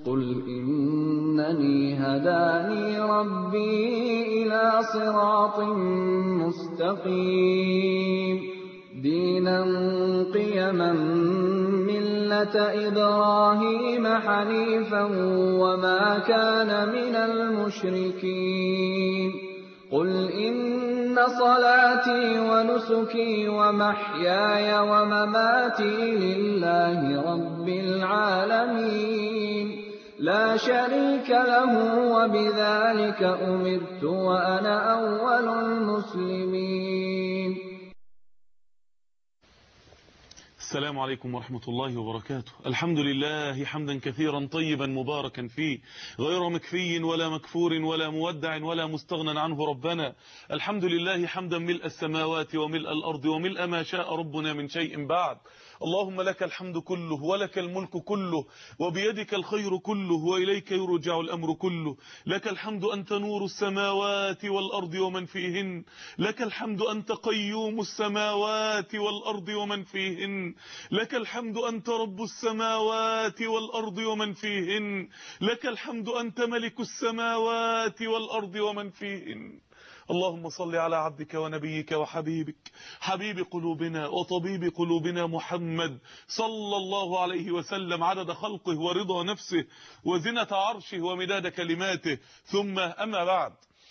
قُلْ إِنَّنِي هَدَانِي رَبِّي إِلَىٰ صِرَاطٍ مُّسْتَقِيمٍ دِينًا قِيَمًا مِّلَّةَ إِبْرَاهِيمَ حَنِيفًا وَمَا كَانَ مِنَ الْمُشْرِكِينَ قُلْ إِنَّ صَلَاتِي وَنُسُكِي وَمَحْيَايَ وَمَمَاتِي لِلَّهِ رَبِّ الْعَالَمِينَ لَا شَرِيكَ لَهُ ۖ وَبِذَٰلِكَ أُمِرْتُ وَأَنَا أَوَّلُ الْمُسْلِمِينَ السلام عليكم ورحمة الله وبركاته الحمد لله حمدا كثيرا طيبا مباركا فيه غير مكفي ولا مكفور ولا مودع ولا مستغنى عنه ربنا الحمد لله حمدا ملء السماوات وملء الأرض وملء ما شاء ربنا من شيء بعد اللهم لك الحمد كله ولك الملك كله وبيدك الخير كله وإليك يرجع الأمر كله لك الحمد أنت نور السماوات والأرض ومن فيهن لك الحمد أنت قيوم السماوات والأرض ومن فيهن لك الحمد أنت رب السماوات والأرض ومن فيهن لك الحمد أنت ملك السماوات والأرض ومن فيهن اللهم صل على عبدك ونبيك وحبيبك حبيب قلوبنا وطبيب قلوبنا محمد صلى الله عليه وسلم عدد خلقه ورضا نفسه وزنة عرشه ومداد كلماته ثم أما بعد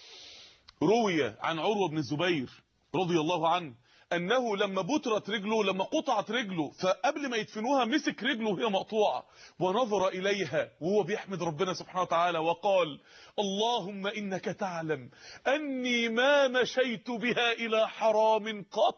روي عن عروة بن الزبير رضي الله عنه انه لما بترت رجله لما قطعت رجله فقبل ما يدفنوها مسك رجله وهي مقطوعه ونظر اليها وهو بيحمد ربنا سبحانه وتعالى وقال اللهم انك تعلم اني ما مشيت بها الى حرام قط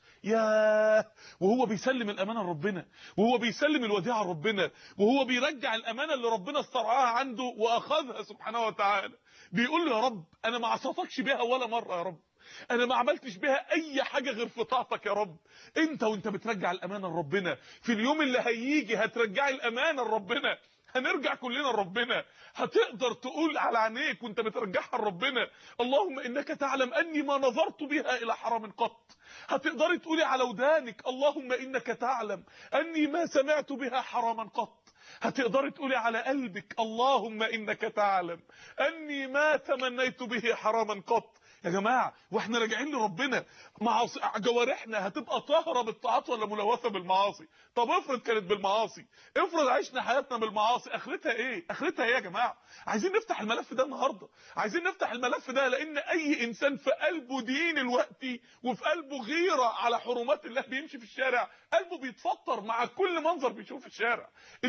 يا وهو بيسلم الامانه لربنا وهو بيسلم الوديعه لربنا وهو بيرجع الامانه اللي ربنا استرعاها عنده واخذها سبحانه وتعالى بيقول له يا رب انا ما عصيتكش بها ولا مره يا رب انا ما عملتش بها اي حاجة غير في طاعتك يا رب انت وانت بترجع الامانة لربنا في اليوم اللي هيجي هترجعي الامانة لربنا هنرجع كلنا لربنا هتقدر تقول على عينيك وانت بترجعها لربنا اللهم انك تعلم اني ما نظرت بها الى حرام قط هتقدري تقولي على ودانك اللهم انك تعلم اني ما سمعت بها حراما قط هتقدري تقولي على قلبك اللهم انك تعلم اني ما تمنيت به حراما قط يا جماعه واحنا راجعين لربنا معاصي جوارحنا هتبقى طاهره بالطاعات ولا ملوثه بالمعاصي طب افرض كانت بالمعاصي افرض عشنا حياتنا بالمعاصي اخرتها ايه اخرتها ايه يا جماعه عايزين نفتح الملف ده النهارده عايزين نفتح الملف ده لان اي انسان في قلبه دين الوقتي وفي قلبه غيره على حرمات الله بيمشي في الشارع قلبه بيتفطر مع كل منظر بيشوفه في الشارع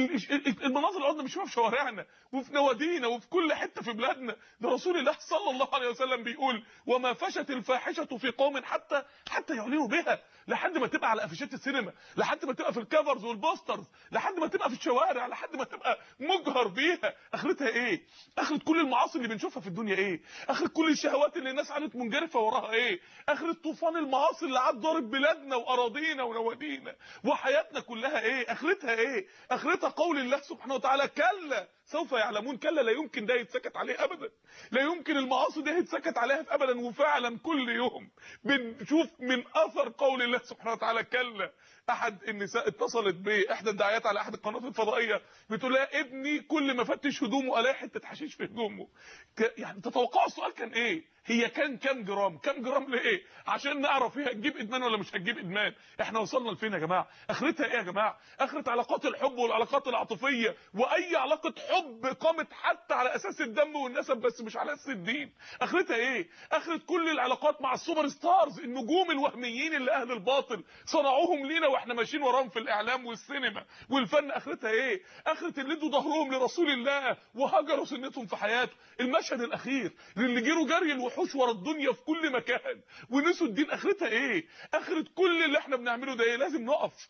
المناظر اللي قلنا بنشوفها في شوارعنا وفي نوادينا وفي كل حته في بلادنا ده رسول الله صلى الله عليه وسلم بيقول وما فشت الفاحشه في قوم حتى حتى يعلنوا بها لحد ما تبقى على افيشات السينما لحد ما تبقى في الكفرز والبوسترز لحد ما تبقى في الشوارع لحد ما تبقى مجهر بيها اخرتها ايه اخرة كل المعاصي اللي بنشوفها في الدنيا ايه اخرة كل الشهوات اللي الناس قعدت منجرفه وراها ايه اخرة طوفان المعاصي اللي عاد ضارب بلادنا واراضينا ونوادينا وحياتنا كلها ايه اخرتها ايه اخرتها قول الله سبحانه وتعالى كلا سوف يعلمون كلا لا يمكن ده يتسكت عليه ابدا لا يمكن المعاصي دي يتسكت عليها ابدا وفعلا كل يوم بنشوف من اثر قول الله سبحانه وتعالى كلا احد النساء اتصلت باحدى الدعايات على احد القنوات الفضائيه بتقول لها ابني كل ما فتش هدومه الاقي حته حشيش في هدومه يعني تتوقعوا السؤال كان ايه هي كان كام جرام كام جرام لايه عشان نعرف هي هتجيب ادمان ولا مش هتجيب ادمان احنا وصلنا لفين يا جماعه اخرتها ايه يا جماعه اخره علاقات الحب والعلاقات العاطفيه واي علاقه حب قامت حتى على اساس الدم والنسب بس مش على اساس الدين اخرتها ايه اخره كل العلاقات مع السوبر ستارز النجوم الوهميين اللي اهل الباطل صنعوهم لينا واحنا ماشيين وراهم في الاعلام والسينما والفن اخرتها ايه اخره اللي ادوا ظهرهم لرسول الله وهجروا سنتهم في حياته المشهد الاخير اللي جروا جري الوحوش ورا الدنيا في كل مكان ونسوا الدين اخرتها ايه اخره كل اللي احنا بنعمله ده ايه لازم نقف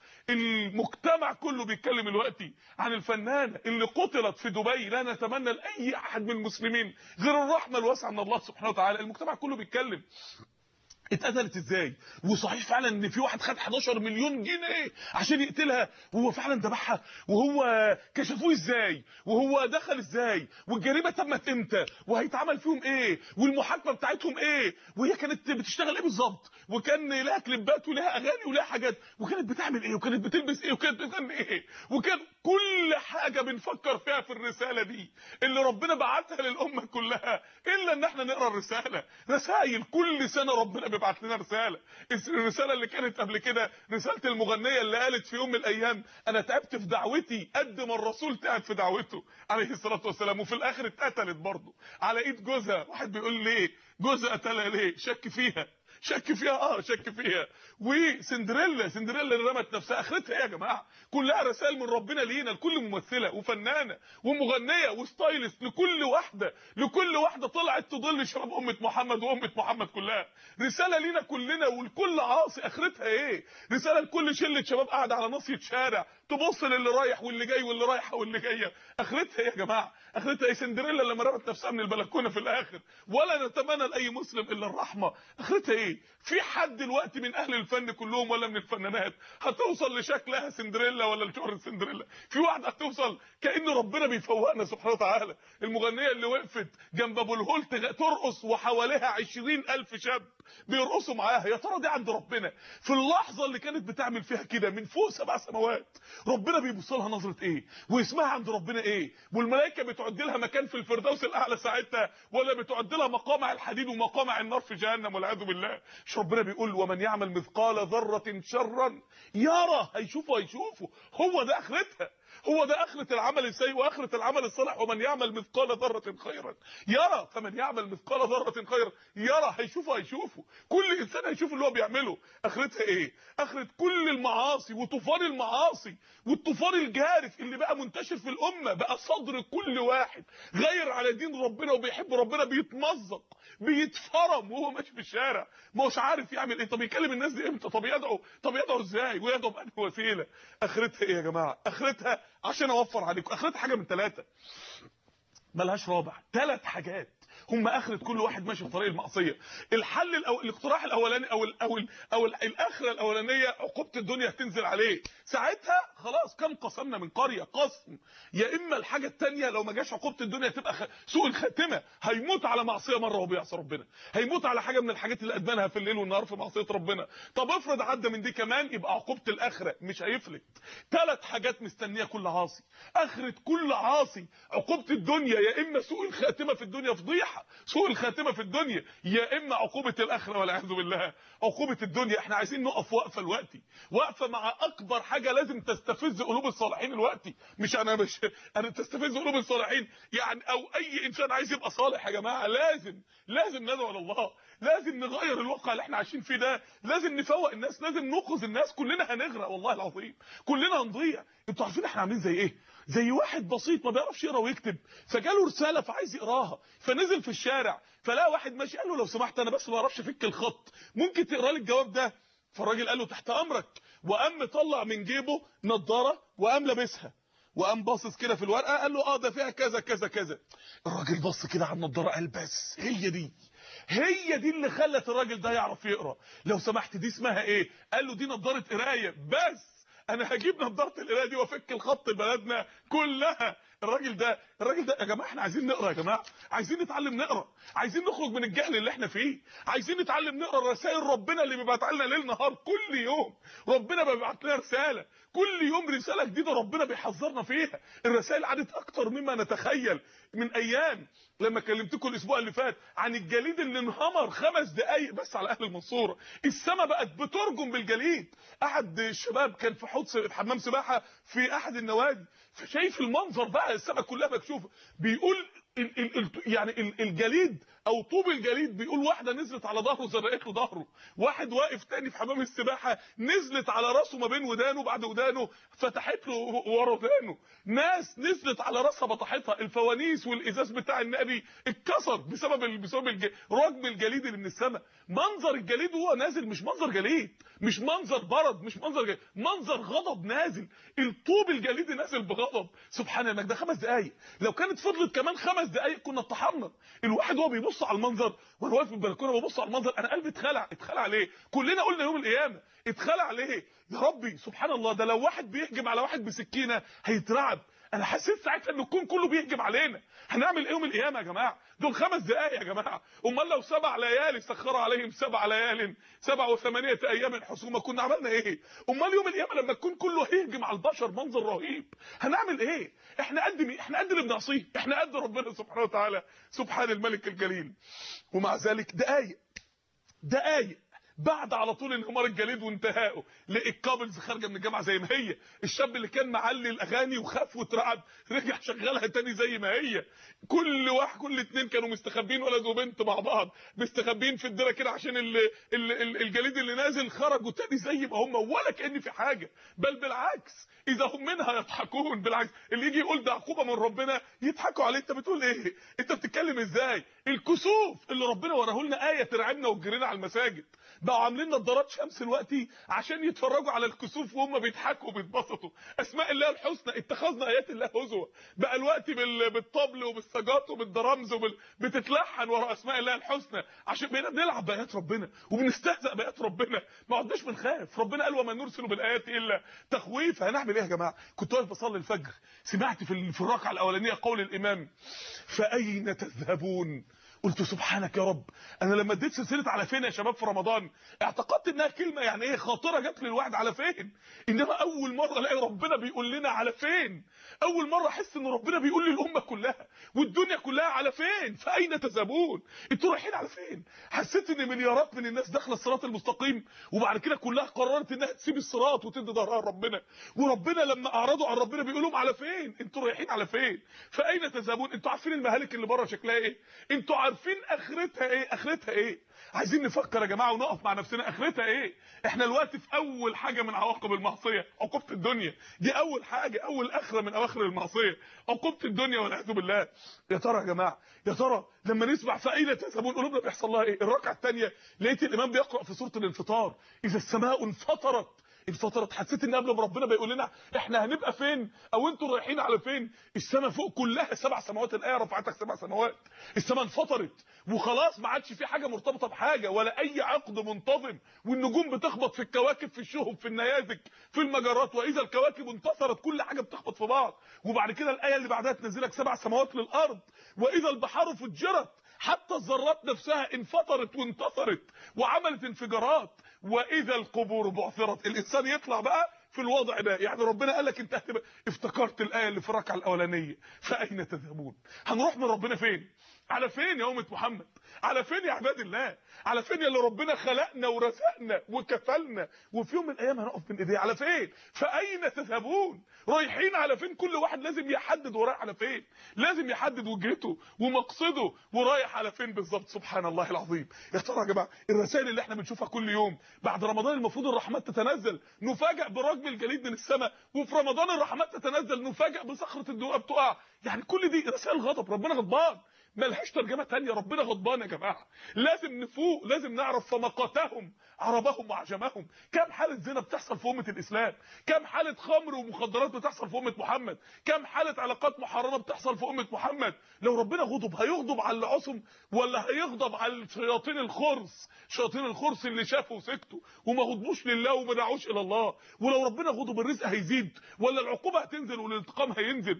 المجتمع كله بيتكلم دلوقتي عن الفنانه اللي قتلت في دبي لا نتمنى لاي احد من المسلمين غير الرحمه الواسعه من الله سبحانه وتعالى المجتمع كله بيتكلم اتقتلت ازاي وصحيح فعلا ان في واحد خد 11 مليون جنيه عشان يقتلها وهو فعلا ذبحها وهو كشفوه ازاي وهو دخل ازاي والجريمه تمت امتى وهيتعمل فيهم ايه والمحاكمه بتاعتهم ايه وهي كانت بتشتغل ايه بالظبط وكان لها كليبات ولها اغاني ولها حاجات وكانت بتعمل ايه وكانت بتلبس ايه وكانت بتغني ايه وكان كل حاجه بنفكر فيها في الرساله دي اللي ربنا بعتها للامه كلها الا ان احنا نقرا الرساله رسائل كل سنه ربنا بيبعت لنا رساله الرساله اللي كانت قبل كده رساله المغنيه اللي قالت في يوم من الايام انا تعبت في دعوتي قد ما الرسول تعب في دعوته عليه الصلاه والسلام وفي الاخر اتقتلت برضه على ايد جوزها واحد بيقول ليه جوزها قتلها ليه شك فيها شك فيها اه شك فيها وسندريلا سندريلا اللي رمت نفسها اخرتها ايه يا جماعه كلها رسائل من ربنا لينا لكل ممثله وفنانه ومغنيه وستايلست لكل واحده لكل واحده طلعت تضل شباب امه محمد وامه محمد كلها رساله لينا كلنا ولكل عاصي اخرتها ايه رساله لكل شله شباب قاعده على ناصيه شارع تبص للي رايح واللي جاي واللي رايحه واللي جايه اخرتها ايه يا جماعه اخرتها ايه سندريلا لما رمت نفسها من البلكونه في الاخر ولا نتمنى لاي مسلم الا الرحمه اخرتها ايه في حد دلوقتي من اهل الفن كلهم ولا من الفنانات هتوصل لشكلها سندريلا ولا لشهر سندريلا في واحده هتوصل كان ربنا بيفوقنا سبحانه وتعالى المغنيه اللي وقفت جنب ابو الهول ترقص وحواليها 20000 شاب بيرقصوا معاها يا ترى دي عند ربنا في اللحظه اللي كانت بتعمل فيها كده من فوق سبع سماوات ربنا بيبص لها نظره ايه واسمها عند ربنا ايه والملائكه بتعد لها مكان في الفردوس الاعلى ساعتها ولا بتعد لها مقامع الحديد ومقامع النار في جهنم والعياذ بالله مش ربنا بيقول ومن يعمل مثقال ذره شرا يرى هيشوفه هيشوفه هو ده اخرتها هو ده اخره العمل السيء واخره العمل الصالح ومن يعمل مثقال ذره خيرا يرى فمن يعمل مثقال ذره خيرا يرى هيشوفه هيشوفه كل انسان هيشوف اللي هو بيعمله اخرتها ايه اخره كل المعاصي وطوفان المعاصي والطوفان الجارف اللي بقى منتشر في الامه بقى صدر كل واحد غير على دين ربنا وبيحب ربنا بيتمزق بيتفرم وهو ماشي في الشارع ما هوش عارف يعمل ايه طب يكلم الناس دي امتى طب يدعو طب يدعو ازاي ويدعو بأنهي وسيله اخرتها ايه يا جماعه اخرتها عشان اوفر عليكم اخرتها حاجه من ثلاثه ملهاش رابع ثلاث حاجات هم اخره كل واحد ماشي في طريق المعصيه الحل الأو... الاقتراح الاولاني او ال... او ال... او ال... الاخره الاولانيه عقوبه الدنيا هتنزل عليه ساعتها خلاص كم قسمنا من قريه قسم يا اما الحاجه الثانيه لو ما جاش عقوبه الدنيا تبقى خ... سوء الخاتمه هيموت على معصيه مره وهو بيعصي ربنا هيموت على حاجه من الحاجات اللي ادمنها في الليل والنهار في معصيه ربنا طب افرض عدى من دي كمان يبقى عقوبه الاخره مش هيفلت ثلاث حاجات مستنيه كل عاصي اخره كل عاصي عقوبه الدنيا يا اما سوء الخاتمه في الدنيا فضيحه سوء الخاتمه في الدنيا يا اما عقوبه الاخره والعياذ بالله عقوبه الدنيا احنا عايزين نقف وقفه دلوقتي وقفه مع اكبر حاجه لازم تستفز قلوب الصالحين دلوقتي مش انا مش انا تستفز قلوب الصالحين يعني او اي انسان عايز يبقى صالح يا جماعه لازم لازم ندعو الى الله لازم نغير الواقع اللي احنا عايشين فيه ده لازم نفوق الناس لازم ننقذ الناس كلنا هنغرق والله العظيم كلنا هنضيع انتوا عارفين احنا عاملين زي ايه زي واحد بسيط ما بيعرفش يقرا ويكتب فجاله رساله فعايز يقراها فنزل في الشارع فلقى واحد ماشي قال له لو سمحت انا بس ما اعرفش افك الخط ممكن تقرا لي الجواب ده فالراجل قال له تحت امرك وقام مطلع من جيبه نضاره وقام لابسها وقام باصص كده في الورقه قال له اه ده فيها كذا كذا كذا الراجل بص كده على النضاره قال بس هي دي هي دي اللي خلت الراجل ده يعرف يقرا لو سمحت دي اسمها ايه قال له دي نضاره قرايه بس انا هجيب نضاره القرايه دي وافك الخط بلدنا كلها الراجل ده الراجل ده يا جماعه احنا عايزين نقرا يا جماعه عايزين نتعلم نقرا عايزين نخرج من الجهل اللي احنا فيه عايزين نتعلم نقرا رسائل ربنا اللي بيبعتها لنا ليل نهار كل يوم ربنا بيبعت لنا رساله كل يوم رساله جديده ربنا بيحذرنا فيها الرسائل عدت اكتر مما نتخيل من ايام لما كلمتكم الاسبوع اللي فات عن الجليد اللي انهمر خمس دقايق بس على اهل المنصوره السماء بقت بترجم بالجليد احد الشباب كان في حوض حمام سباحه في احد النوادي فشايف المنظر بقى السماء كلها مكشوفه بيقول ال ال ال يعني ال الجليد او طوب الجليد بيقول واحده نزلت على ظهره زرقت له ظهره واحد واقف تاني في حمام السباحه نزلت على راسه ما بين ودانه بعد ودانه فتحت له ورا ودانه ناس نزلت على راسها بطحتها الفوانيس والازاز بتاع النبي اتكسر بسبب ال... بسبب الج... رجم الجليد اللي من السماء منظر الجليد وهو نازل مش منظر جليد مش منظر برد مش منظر جليد. منظر غضب نازل الطوب الجليدي نازل بغضب سبحان الله ده خمس دقايق لو كانت فضلت كمان خمس خمس دقايق كنا اتطحنا الواحد وهو بيبص على المنظر وانا واقف في البلكونه ببص على المنظر انا قلبي اتخلع اتخلع ليه كلنا قلنا يوم القيامه اتخلع ليه يا ربي سبحان الله ده لو واحد بيهجم على واحد بسكينه هيترعب انا حسيت ساعتها ان الكون كله بيهجم علينا هنعمل ايه يوم القيامه يا جماعه دول خمس دقايق يا جماعه امال لو سبع ليالي سخر عليهم سبع ليال سبع وثمانيه ايام حسومه كنا عملنا ايه امال يوم القيامه لما الكون كله هيهجم على البشر منظر رهيب هنعمل ايه احنا قد مين احنا قد اللي بنعصيه احنا قد ربنا سبحانه وتعالى سبحان الملك الجليل ومع ذلك دقايق دقايق بعد على طول انهمار الجليد وانتهائه لقى الكابلز خارجه من الجامعه زي ما هي الشاب اللي كان معلي الاغاني وخاف واترعب رجع شغلها تاني زي ما هي كل واحد كل اتنين كانوا مستخبين ولد وبنت مع بعض مستخبين في الدره كده عشان ال ال ال الجليد اللي نازل خرجوا تاني زي ما هم ولا كان في حاجه بل بالعكس اذا هم منها يضحكون بالعكس اللي يجي يقول ده عقوبه من ربنا يضحكوا عليه انت بتقول ايه انت بتتكلم ازاي الكسوف اللي ربنا وراه لنا ايه ترعبنا وتجرينا على المساجد بقوا عاملين نظارات شمس دلوقتي عشان يتفرجوا على الكسوف وهم بيضحكوا وبيتبسطوا اسماء الله الحسنى اتخذنا ايات الله هزوا بقى الوقت بال... بالطبل وبالسجات وبالدرامز وبال... بتتلحن ورا اسماء الله الحسنى عشان بقينا بنلعب بايات ربنا وبنستهزأ بايات ربنا ما عدناش بنخاف ربنا قال وما نرسل بالايات الا تخويف هنعمل ايه يا جماعه كنت واقف بصلي الفجر سمعت في في الركعه الاولانيه قول الامام فاين تذهبون قلت سبحانك يا رب انا لما اديت سلسله على فين يا شباب في رمضان اعتقدت انها كلمه يعني ايه خاطره جت للواحد على فين انما اول مره الاقي ربنا بيقول لنا على فين اول مره احس ان ربنا بيقول للامه كلها والدنيا كلها على فين فاين تذهبون انتوا رايحين على فين حسيت ان مليارات من الناس داخله الصراط المستقيم وبعد كده كلها قررت انها تسيب الصراط وتدي ظهرها لربنا وربنا لما اعرضوا عن ربنا بيقول لهم على فين انتوا رايحين على فين فاين تذهبون انتوا عارفين المهالك اللي بره شكلها ايه انتوا عارفين اخرتها ايه اخرتها ايه عايزين نفكر يا جماعه ونقف مع نفسنا اخرتها ايه احنا دلوقتي في اول حاجه من عواقب المعصيه عقوبه الدنيا دي اول حاجه اول اخره من اواخر المعصيه عقوبه الدنيا والعياذ بالله يا ترى يا جماعه يا ترى لما نسمع فاين تذهبون قلوبنا بيحصل لها ايه الركعه الثانيه لقيت الامام بيقرا في سوره الانفطار اذا السماء انفطرت انفطرت حسيت ان قبل ما ربنا بيقول لنا احنا هنبقى فين او انتوا رايحين على فين السماء فوق كلها سبع سماوات الايه رفعتك سبع سماوات السماء انفطرت وخلاص ما عادش في حاجه مرتبطه بحاجه ولا اي عقد منتظم والنجوم بتخبط في الكواكب في الشهب في النيازك في المجرات واذا الكواكب انتصرت كل حاجه بتخبط في بعض وبعد كده الايه اللي بعدها تنزلك سبع سماوات للارض واذا البحار فجرت حتى الذرات نفسها انفطرت وانتصرت وعملت انفجارات واذا القبور بعثرت الانسان يطلع بقى في الوضع ده يعني ربنا قال لك انت هتبقى افتكرت الايه اللي في الركعه الاولانيه فاين تذهبون هنروح من ربنا فين على فين يا امه محمد على فين يا عباد الله على فين يا اللي ربنا خلقنا ورزقنا وكفلنا وفي يوم من الايام هنقف بين ايديه على فين فاين تذهبون رايحين على فين كل واحد لازم يحدد ورايح على فين لازم يحدد وجهته ومقصده ورايح على فين بالظبط سبحان الله العظيم يا ترى يا جماعه الرسائل اللي احنا بنشوفها كل يوم بعد رمضان المفروض الرحمات تتنزل نفاجئ برجم الجليد من السماء وفي رمضان الرحمات تتنزل نفاجئ بصخره الدواب تقع يعني كل دي رسائل غضب ربنا غضبان ملهاش ترجمه تانية ربنا غضبان يا جماعه لازم نفوق لازم نعرف فمقاتهم عربهم وعجمهم كم حاله زنا بتحصل في امه الاسلام كم حاله خمر ومخدرات بتحصل في امه محمد كم حاله علاقات محرمه بتحصل في امه محمد لو ربنا غضب هيغضب على اللي عصم ولا هيغضب على شياطين الخرس شياطين الخرس اللي شافوا وسكتوا وما غضبوش لله وما دعوش الى الله ولو ربنا غضب الرزق هيزيد ولا العقوبه هتنزل والانتقام هينزل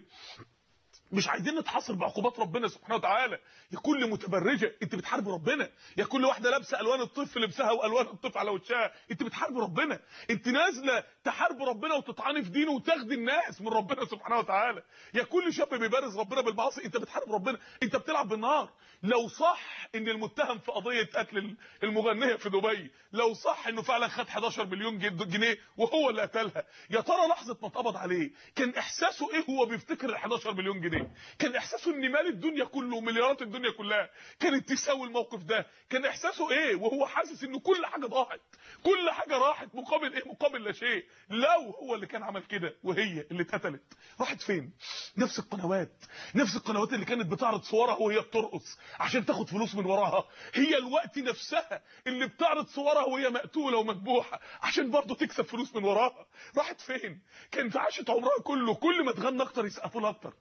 مش عايزين نتحصر بعقوبات ربنا سبحانه وتعالى يا كل متبرجه انت بتحارب ربنا يا كل واحده لابسه الوان الطفل لبسها والوان الطفل على وشها انت بتحارب ربنا انت نازله تحارب ربنا وتطعني في دينه وتاخدي الناس من ربنا سبحانه وتعالى يا كل شاب بيبارز ربنا بالمعاصي انت بتحارب ربنا انت بتلعب بالنار لو صح ان المتهم في قضيه قتل المغنيه في دبي لو صح انه فعلا خد 11 مليون جنيه وهو اللي قتلها يا ترى لحظه ما اتقبض عليه كان احساسه ايه هو بيفتكر ال 11 مليون جنيه كان احساسه ان مال الدنيا كله ومليارات الدنيا كلها كانت تساوي الموقف ده كان احساسه ايه وهو حاسس ان كل حاجه ضاعت كل حاجه راحت مقابل ايه مقابل لا شيء لو هو اللي كان عمل كده وهي اللي اتقتلت راحت فين نفس القنوات نفس القنوات اللي كانت بتعرض صورها وهي بترقص عشان تاخد فلوس من وراها هي الوقت نفسها اللي بتعرض صورها وهي مقتوله ومذبوحه عشان برضه تكسب فلوس من وراها راحت فين كانت عاشت عمرها كله كل ما تغنى اكتر يسقفوا لها اكتر كل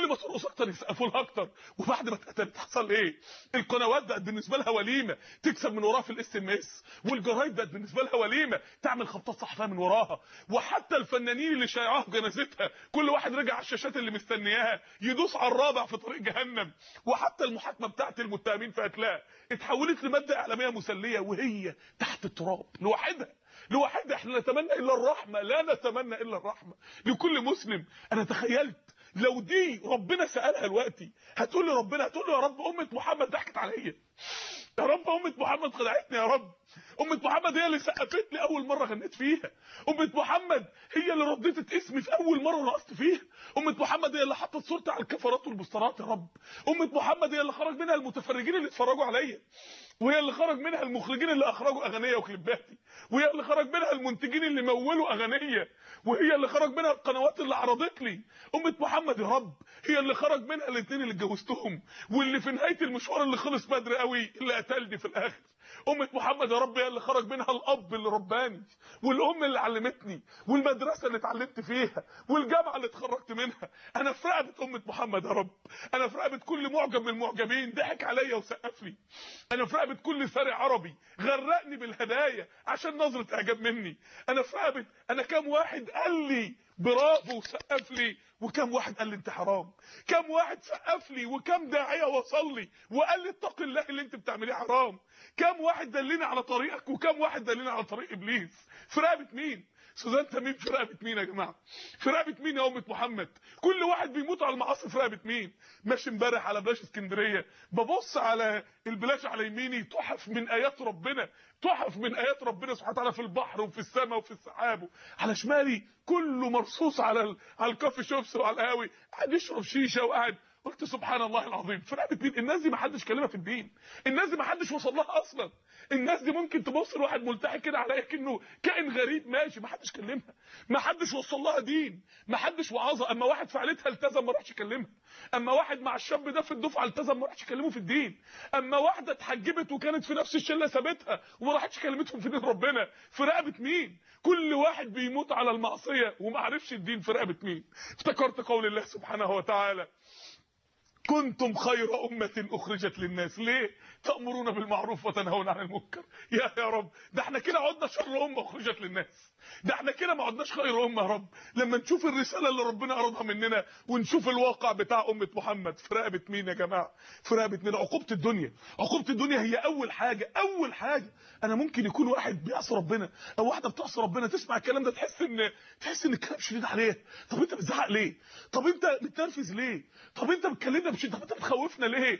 كل ما ترقص اكتر يسقفوا لها اكتر وبعد ما اتقتلت حصل ايه القنوات بقت بالنسبه لها وليمه تكسب من وراها في الاس ام اس والجرايد بقت بالنسبه لها وليمه تعمل خبطات صحفيه من وراها وحتى الفنانين اللي شايعوها في جنازتها كل واحد رجع على الشاشات اللي مستنياها يدوس على الرابع في طريق جهنم وحتى المحاكمه بتاعت المتهمين في قتلها اتحولت لماده اعلاميه مسليه وهي تحت التراب لوحدها لوحدها احنا نتمنى الا الرحمه لا نتمنى الا الرحمه لكل مسلم انا تخيلت لو دي ربنا سالها دلوقتي هتقول لي ربنا هتقول له يا رب امه محمد ضحكت عليا يا رب امه محمد خدعتني يا رب امه محمد هي اللي سقفت لي اول مره غنيت فيها امه محمد هي اللي رديت اسمي في اول مره رقصت فيها امه محمد هي اللي حطت صورتي على الكفرات والبوسترات يا رب امه محمد هي اللي خرج منها المتفرجين اللي اتفرجوا عليا وهي اللي خرج منها المخرجين اللي اخرجوا اغنيه وكليباتي وهي اللي خرج منها المنتجين اللي مولوا اغنيه وهي اللي خرج منها القنوات اللي عرضت لي امه محمد يا رب هي اللي خرج منها الاثنين اللي اتجوزتهم واللي في نهايه المشوار اللي خلص بدري قوي اللي قتلني في الاخر امه محمد يا رب هي اللي خرج منها الاب اللي رباني والام اللي علمتني والمدرسه اللي اتعلمت فيها والجامعه اللي اتخرجت منها انا في رقبه امه محمد يا رب انا في رقبه كل معجب من المعجبين ضحك عليا وسقف لي انا في رقبه كل ثري عربي غرقني بالهدايا عشان نظره اعجاب مني انا في رقبه انا كام واحد قال لي برافو وسقف لي وكم واحد قال لي انت حرام كم واحد سقف لي وكم داعيه وصل لي وقال لي اتق الله اللي انت بتعمليه حرام كم واحد دلني على طريقك وكم واحد دلني على طريق ابليس في رقبه مين سوزان تميم في رقبه مين يا جماعه في رقبه مين يا امه محمد كل واحد بيموت على المعاصي في رقبه مين ماشي امبارح على بلاش اسكندريه ببص على البلاش على يميني تحف من ايات ربنا تحف من ايات ربنا سبحانه وتعالى في البحر وفي السماء وفي السحاب على شمالي كله مرصوص على ال... على الكافي شوبس وعلى القهاوي قاعد يشرب شيشه وقاعد قلت سبحان الله العظيم في رقبه مين الناس دي ما حدش كلمها في الدين الناس دي ما حدش وصل لها اصلا الناس دي ممكن تبص لواحد ملتحي كده عليا كانه كائن غريب ماشي ما حدش كلمها ما حدش وصل لها دين ما حدش وعظها اما واحد فعلتها التزم ما راحش يكلمها اما واحد مع الشاب ده في الدفعه التزم ما راحش يكلمه في الدين اما واحده اتحجبت وكانت في نفس الشله سابتها وما راحتش كلمتهم في دين ربنا في رقبه مين كل واحد بيموت على المعصيه وما عرفش الدين في رقبه مين افتكرت قول الله سبحانه وتعالى كنتم خير أمة أخرجت للناس ليه تأمرون بالمعروف وتنهون عن المنكر يا يا رب ده احنا كده عدنا شر أمة أخرجت للناس ده احنا كده ما عدناش خير أمة يا رب لما نشوف الرسالة اللي ربنا أرادها مننا ونشوف الواقع بتاع أمة محمد في رقبة مين يا جماعة في رقبة مين عقوبة الدنيا عقوبة الدنيا هي أول حاجة أول حاجة أنا ممكن يكون واحد بيعصي ربنا أو واحدة بتعصي ربنا تسمع الكلام ده تحس إن تحس إن الكلام شديد عليه طب أنت بتزعق ليه طب أنت متنرفز ليه طب أنت بتكلمنا بشده طب أنت بتخوفنا ليه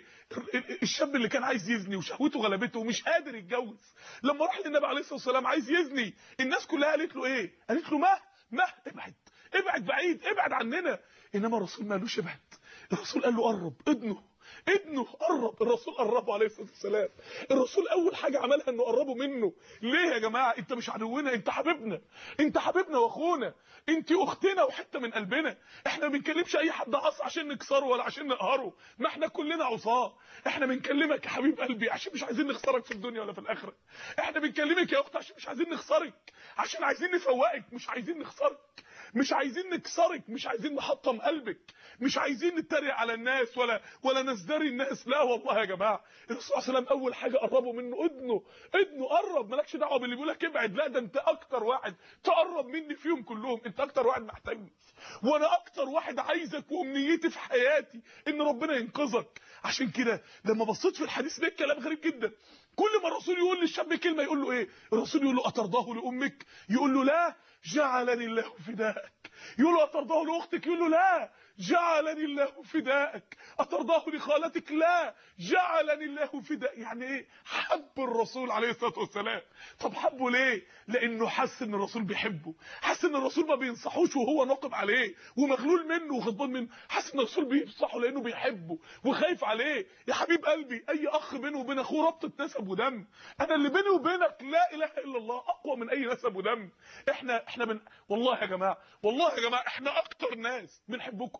الشاب اللي كان عايز يزني وشهوته غلبته ومش قادر يتجوز لما راح للنبي عليه الصلاه والسلام عايز يزني الناس كلها قالت له ايه قالت له ما ما ابعد ابعد بعيد ابعد عننا انما الرسول ما قالوش ابعد الرسول قال له قرب ادنه ابنه قرب الرسول قربه عليه الصلاه والسلام الرسول اول حاجه عملها انه قربه منه ليه يا جماعه انت مش عدونا انت حبيبنا انت حبيبنا واخونا انت اختنا وحته من قلبنا احنا ما بنكلمش اي حد عصى عشان نكسره ولا عشان نقهره ما احنا كلنا عصاه احنا بنكلمك يا حبيب قلبي عشان مش عايزين نخسرك في الدنيا ولا في الاخره احنا بنكلمك يا اخت عشان مش عايزين نخسرك عشان عايزين نفوقك مش عايزين نخسرك مش عايزين نكسرك مش عايزين نحطم قلبك مش عايزين نتريق على الناس ولا ولا نزدري الناس لا والله يا جماعه الرسول صلى الله عليه وسلم اول حاجه قربوا منه ادنه ادنه قرب مالكش دعوه باللي بيقول لك ابعد لا ده انت اكتر واحد تقرب مني فيهم كلهم انت اكتر واحد محتاجني وانا اكتر واحد عايزك وامنيتي في حياتي ان ربنا ينقذك عشان كده لما بصيت في الحديث ده كلام غريب جدا كل ما الرسول يقول للشاب كلمه يقول له ايه الرسول يقول له اترضاه لامك يقول له لا جعلني الله فداءك يقول له اترضاه لاختك يقول له لا جعلني الله فداءك اترضاه لخالتك لا جعلني الله فداء يعني ايه حب الرسول عليه الصلاه والسلام طب حبه ليه لانه حس ان الرسول بيحبه حس ان الرسول ما بينصحوش وهو ناقم عليه ومغلول منه وغضبان منه حس ان الرسول بينصحه لانه بيحبه وخايف عليه يا حبيب قلبي اي اخ بينه وبين اخوه ربطه نسب ودم انا اللي بيني وبينك لا اله الا الله اقوى من اي نسب ودم احنا احنا من والله يا جماعه والله يا جماعه احنا اكتر ناس بنحبكم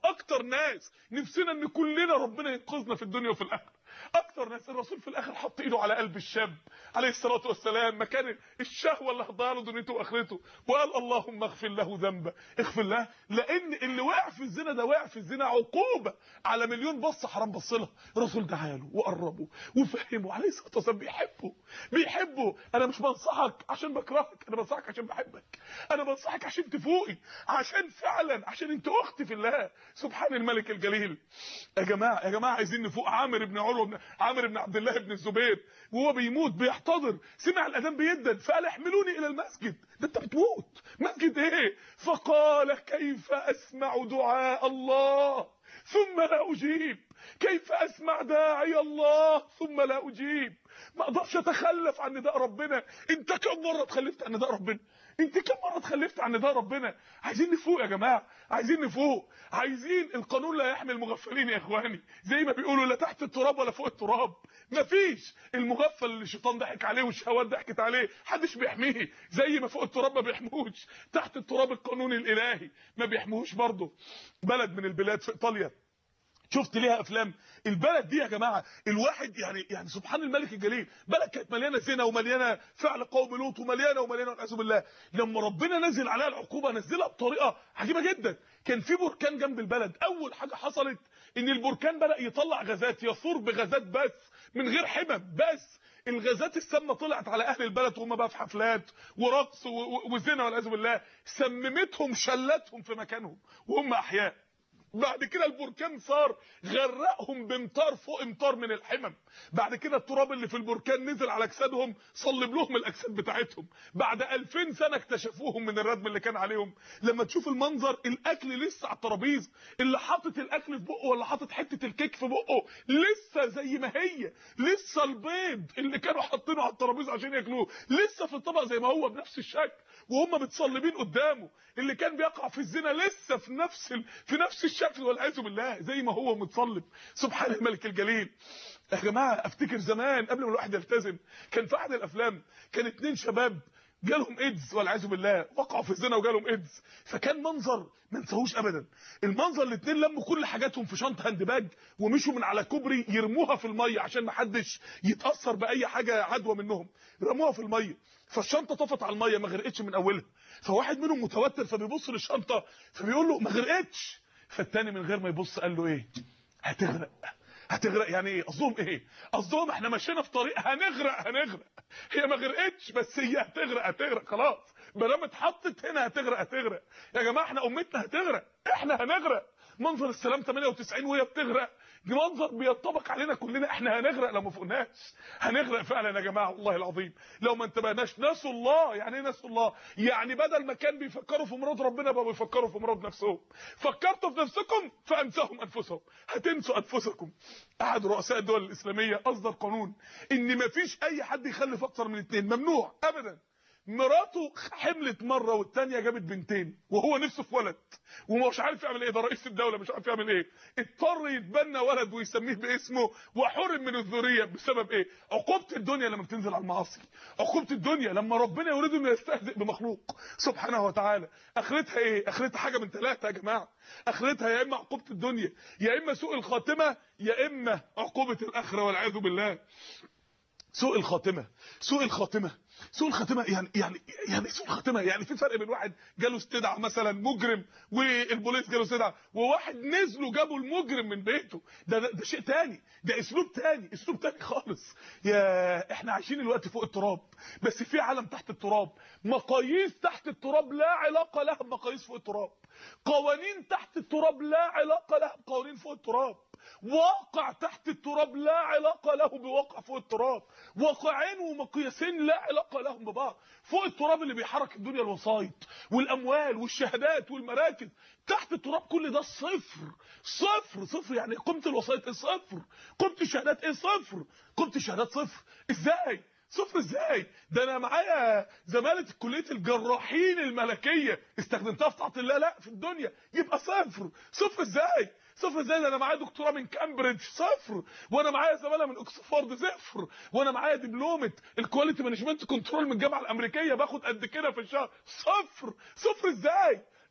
اكتر ناس نفسنا ان كلنا ربنا ينقذنا في الدنيا وفي الاخره اكتر ناس الرسول في الاخر حط ايده على قلب الشاب عليه الصلاه والسلام مكان الشهوه اللي هتضيع له دنيته واخرته وقال اللهم اغفر له ذنبه اغفر له لان اللي وقع في الزنا ده وقع في الزنا عقوبه على مليون بصه حرام بص لها الرسول دعا له وقربه وفهمه عليه الصلاه والسلام بيحبه بيحبه انا مش بنصحك عشان بكرهك انا بنصحك عشان بحبك انا بنصحك عشان تفوقي عشان فعلا عشان انت اختي في الله سبحان الملك الجليل يا جماعه يا جماعه عايزين نفوق عامر بن عروه بن عامر بن عبد الله بن الزبير وهو بيموت بيحتضر سمع الاذان بيدن فقال احملوني الى المسجد ده انت بتموت مسجد ايه فقال كيف اسمع دعاء الله ثم لا اجيب كيف اسمع داعي الله ثم لا اجيب ما اقدرش اتخلف عن نداء ربنا انت كم مره اتخلفت عن نداء ربنا انت كم مره اتخلفت عن نداء ربنا عايزين نفوق يا جماعه عايزين نفوق عايزين القانون لا يحمي المغفلين يا اخواني زي ما بيقولوا لا تحت التراب ولا فوق التراب مفيش المغفل اللي الشيطان ضحك عليه والشهوات ضحكت عليه محدش بيحميه زي ما فوق التراب ما بيحموش تحت التراب القانون الالهي ما بيحموش برضه بلد من البلاد في ايطاليا شفت ليها افلام البلد دي يا جماعه الواحد يعني يعني سبحان الملك الجليل بلد كانت مليانه زنا ومليانه فعل قوم لوط ومليانه ومليانه والعياذ بالله لما ربنا نزل عليها العقوبه نزلها بطريقه عجيبه جدا كان في بركان جنب البلد اول حاجه حصلت ان البركان بدا يطلع غازات يثور بغازات بس من غير حمم بس الغازات السامه طلعت على اهل البلد وهم بقى في حفلات ورقص وزنا والعياذ بالله سممتهم شلتهم في مكانهم وهم احياء بعد كده البركان صار غرقهم بامطار فوق امطار من الحمم بعد كده التراب اللي في البركان نزل على اجسادهم صلب لهم الاجساد بتاعتهم بعد 2000 سنه اكتشفوهم من الردم اللي كان عليهم لما تشوف المنظر الاكل لسه على الترابيزه اللي حاطط الاكل في بقه ولا حاطط حته الكيك في بقه لسه زي ما هي لسه البيض اللي كانوا حاطينه على الترابيزه عشان ياكلوه لسه في الطبق زي ما هو بنفس الشكل وهم متصلبين قدامه اللي كان بيقع في الزنا لسه في نفس ال... في نفس الشكل والعياذ بالله زي ما هو متصلب سبحان الملك الجليل يا جماعه افتكر زمان قبل ما الواحد يلتزم كان في احد الافلام كان اتنين شباب جالهم ايدز والعياذ بالله وقعوا في الزنا وجالهم ايدز فكان منظر ما انساهوش ابدا المنظر الاثنين لموا كل حاجاتهم في شنطه هاند باج ومشوا من على كوبري يرموها في الميه عشان ما حدش يتاثر باي حاجه عدوى منهم رموها في الميه فالشنطه طفت على الميه ما غرقتش من اولها فواحد منهم متوتر فبيبص للشنطه فبيقول له ما غرقتش فالتاني من غير ما يبص قال له ايه هتغرق هتغرق يعني ايه قصدهم ايه قصدهم احنا مشينا في طريق هنغرق هنغرق هي ما غرقتش بس هي هتغرق هتغرق خلاص ما دام اتحطت هنا هتغرق هتغرق يا جماعه احنا امتنا هتغرق احنا هنغرق منظر السلام 98 وهي بتغرق دي منظر بينطبق علينا كلنا احنا هنغرق لو ما فوقناش هنغرق فعلا يا جماعه والله العظيم لو ما انتبهناش نسوا الله يعني ايه نسوا الله يعني بدل ما كان بيفكروا في مراد ربنا بقوا بيفكروا في مراد نفسهم فكرتوا في نفسكم فانساهم انفسهم هتنسوا انفسكم احد رؤساء الدول الاسلاميه اصدر قانون ان ما فيش اي حد يخلف اكتر من اثنين ممنوع ابدا مراته حملت مره والتانيه جابت بنتين وهو نفسه في ولد ومش عارف يعمل ايه ده رئيس الدوله مش عارف يعمل ايه اضطر يتبنى ولد ويسميه باسمه وحرم من الذريه بسبب ايه عقوبه الدنيا لما بتنزل على المعاصي عقوبه الدنيا لما ربنا يريد انه يستهزئ بمخلوق سبحانه وتعالى اخرتها ايه اخرتها حاجه من ثلاثه يا جماعه اخرتها يا اما عقوبه الدنيا يا اما سوء الخاتمه يا اما عقوبه الاخره والعياذ بالله سوء الخاتمه سوء الخاتمه سوء الخاتمه يعني يعني يعني سوء الخاتمه يعني في فرق بين واحد جاله استدعاء مثلا مجرم والبوليس جاله استدعاء وواحد نزلوا جابوا المجرم من بيته ده, ده ده شيء تاني ده اسلوب تاني اسلوب تاني خالص يا احنا عايشين الوقت فوق التراب بس في عالم تحت التراب مقاييس تحت التراب لا علاقه لها بمقاييس فوق التراب قوانين تحت التراب لا علاقه لها بقوانين فوق التراب واقع تحت التراب لا علاقه له بواقع فوق التراب واقعين ومقياسين لا علاقه لهم ببعض فوق التراب اللي بيحرك الدنيا الوسايط والاموال والشهادات والمراكز تحت التراب كل ده صفر صفر صفر يعني قيمه الوسايط ايه صفر قيمه الشهادات ايه صفر قيمه الشهادات صفر ازاي صفر ازاي ده انا معايا زماله كليه الجراحين الملكيه استخدمتها في طاعه الله لا في الدنيا يبقى صفر صفر ازاي صفر ازاي ده انا معايا دكتوراه من كامبريدج صفر وانا معايا زماله من اوكسفورد صفر وانا معايا دبلومه الكواليتي مانجمنت كنترول من الجامعه الامريكيه باخد قد كده في الشهر صفر صفر ازاي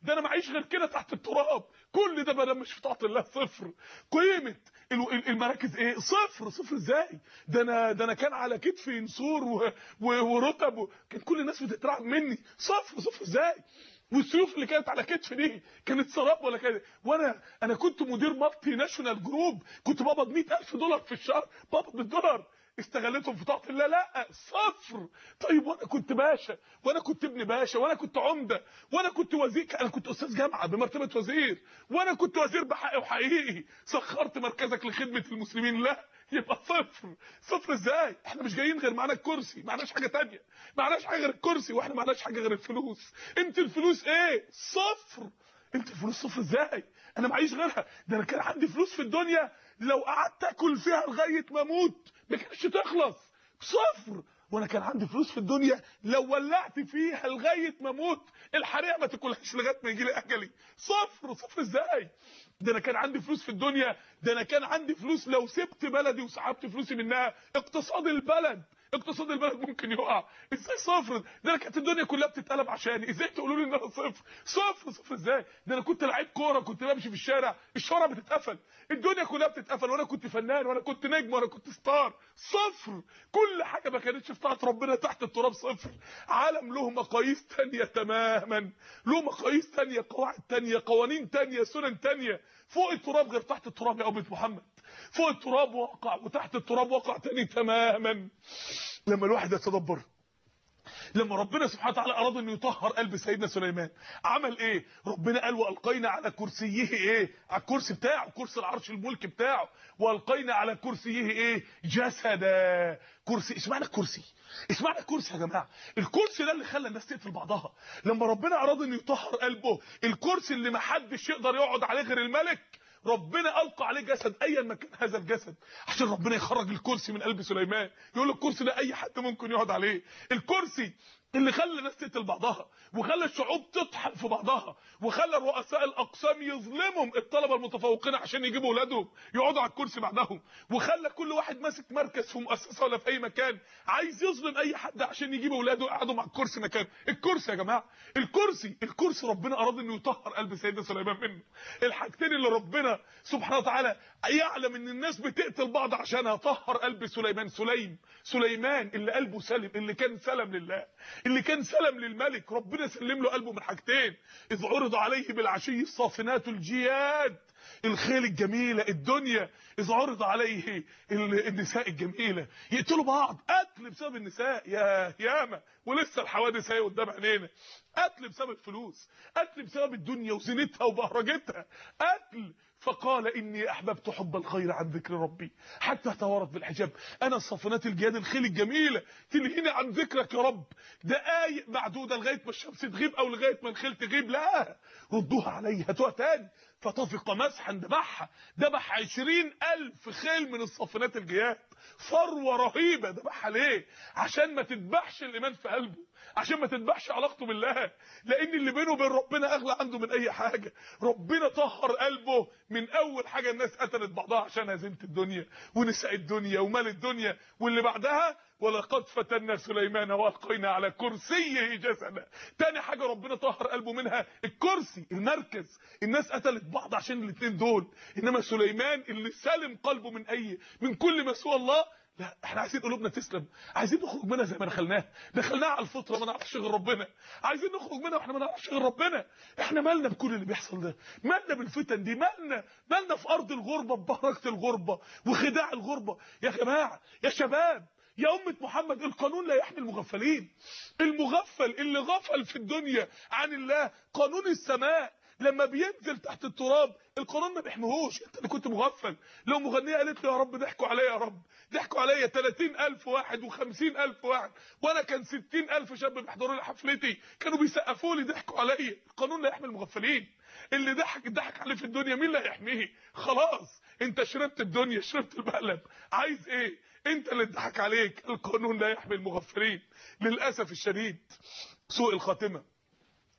ده انا معيش غير كده تحت التراب كل ده بدل مش في طاعه الله صفر قيمه ال- ال- المراكز ايه صفر صفر ازاي ده انا ده انا كان على كتفي نسور و- و- ورتب و- كان كل الناس بتترعب مني صفر صفر ازاي والسيوف اللي كانت على كتفي دي كانت سراب ولا كده وانا انا كنت مدير مالتي ناشونال جروب كنت بقبض 100000 دولار في الشهر بقبض بالدولار استغلتهم في طاعه الله لا صفر طيب وانا كنت باشا وانا كنت ابن باشا وانا كنت عمده وانا كنت وزير انا كنت استاذ جامعه بمرتبه وزير وانا كنت وزير بحقي وحقيقي سخرت مركزك لخدمه المسلمين لا يبقى صفر صفر ازاي احنا مش جايين غير معانا الكرسي معناش حاجه تانية معناش حاجه غير الكرسي واحنا معناش حاجه غير الفلوس انت الفلوس ايه صفر انت الفلوس صفر ازاي انا معيش غيرها ده انا كان عندي فلوس في الدنيا لو قعدت اكل فيها لغايه ما اموت ما كانتش تخلص صفر وانا كان عندي فلوس في الدنيا لو ولعت فيها لغايه ما اموت الحريقه ما تاكلهاش لغايه ما يجي لي اجلي صفر صفر ازاي ده انا كان عندي فلوس في الدنيا ده انا كان عندي فلوس لو سبت بلدي وسحبت فلوسي منها اقتصاد البلد اقتصاد البلد ممكن يقع ازاي صفر ده انا كانت الدنيا كلها بتتقلب عشاني ازاي تقولوا لي ان انا صفر صفر صفر ازاي ده انا كنت لعيب كوره كنت بمشي في الشارع الشارع بتتقفل الدنيا كلها بتتقفل وانا كنت فنان وانا كنت نجم وانا كنت ستار صفر كل حاجه ما كانتش في طاعه ربنا تحت التراب صفر عالم له مقاييس تانية تماما له مقاييس تانية قواعد تانية قوانين تانية سنن تانية فوق التراب غير تحت التراب يا أمة محمد فوق التراب واقع وتحت التراب واقع تاني تماما لما الواحد يتدبر لما ربنا سبحانه وتعالى اراد انه يطهر قلب سيدنا سليمان عمل ايه ربنا قال والقينا على كرسيه ايه على الكرسي بتاعه كرسي العرش الملك بتاعه والقينا على كرسيه ايه جسدا كرسي اسمعنا الكرسي اسمعنا الكرسي يا جماعه الكرسي ده اللي خلى الناس تقتل بعضها لما ربنا اراد انه يطهر قلبه الكرسي اللي ما حدش يقدر يقعد عليه غير الملك ربنا القى عليه جسد ايا ما كان هذا الجسد عشان ربنا يخرج الكرسي من قلب سليمان يقول الكرسي ده اي حد ممكن يقعد عليه الكرسي اللي خلى الناس تقتل بعضها وخلى الشعوب تطحن في بعضها وخلى رؤساء الاقسام يظلمهم الطلبه المتفوقين عشان يجيبوا اولادهم يقعدوا على الكرسي بعدهم وخلى كل واحد ماسك مركز في مؤسسه ولا في اي مكان عايز يظلم اي حد عشان يجيب اولاده يقعدوا مع الكرسي مكان الكرسي يا جماعه الكرسي الكرسي ربنا اراد انه يطهر قلب سيدنا سليمان منه الحاجتين اللي ربنا سبحانه وتعالى يعلم ان الناس بتقتل بعض عشانها طهر قلب سليمان سليم سليمان اللي قلبه سلم اللي كان سلم لله اللي كان سلم للملك ربنا سلم له قلبه من حاجتين اذ عرض عليه بالعشي الصافنات الجياد الخيل الجميلة الدنيا إذ عرض عليه ال- النساء الجميلة يقتلوا بعض قتل بسبب النساء يا ياما ولسه الحوادث هي قدام عينينا قتل بسبب الفلوس قتل بسبب الدنيا وزينتها وبهرجتها قتل فقال إني أحببت حب الخير عن ذكر ربي حتى توارت بالحجاب أنا الصفنات الجياد الخيل الجميلة تلهيني عن ذكرك يا رب دقايق معدودة لغاية ما الشمس تغيب أو لغاية ما الخيل تغيب لا ردوها علي هاتوها تاني فطفق مسحا ذبحها ذبح عشرين ألف خيل من الصفنات الجياد ثروة رهيبة ذبحها ليه عشان ما تذبحش الإيمان في قلبه عشان ما تذبحش علاقته بالله لأن اللي بينه وبين ربنا أغلى عنده من أي حاجة ربنا طهر قلبه من أول حاجة الناس قتلت بعضها عشانها زينة الدنيا ونساء الدنيا ومال الدنيا واللي بعدها ولقد فتنا سليمان والقينا على كرسيه جسدا تاني حاجه ربنا طهر قلبه منها الكرسي المركز الناس قتلت بعض عشان الاثنين دول انما سليمان اللي سلم قلبه من اي من كل ما سوى الله لا احنا عايزين قلوبنا تسلم عايزين نخرج منها زي ما دخلناها دخلناها على الفطره ما نعرفش غير ربنا عايزين نخرج منها واحنا ما نعرفش غير ربنا احنا مالنا بكل اللي بيحصل ده مالنا بالفتن دي مالنا مالنا في ارض الغربه ببركه الغربه وخداع الغربه يا جماعه يا شباب يا أمة محمد القانون لا يحمي المغفلين المغفل اللي غفل في الدنيا عن الله قانون السماء لما بينزل تحت التراب القانون ما بيحميهوش انت اللي كنت مغفل لو مغنيه قالت له يا رب ضحكوا عليا يا رب ضحكوا عليا 30000 واحد و50000 واحد وانا كان 60000 شاب بيحضروا لي حفلتي كانوا بيسقفوا لي ضحكوا عليا القانون لا يحمي المغفلين اللي ضحك ضحك عليه في الدنيا مين اللي هيحميه خلاص انت شربت الدنيا شربت المقلب عايز ايه انت اللي اتضحك عليك القانون لا يحمي المغفلين للاسف الشديد سوء الخاتمه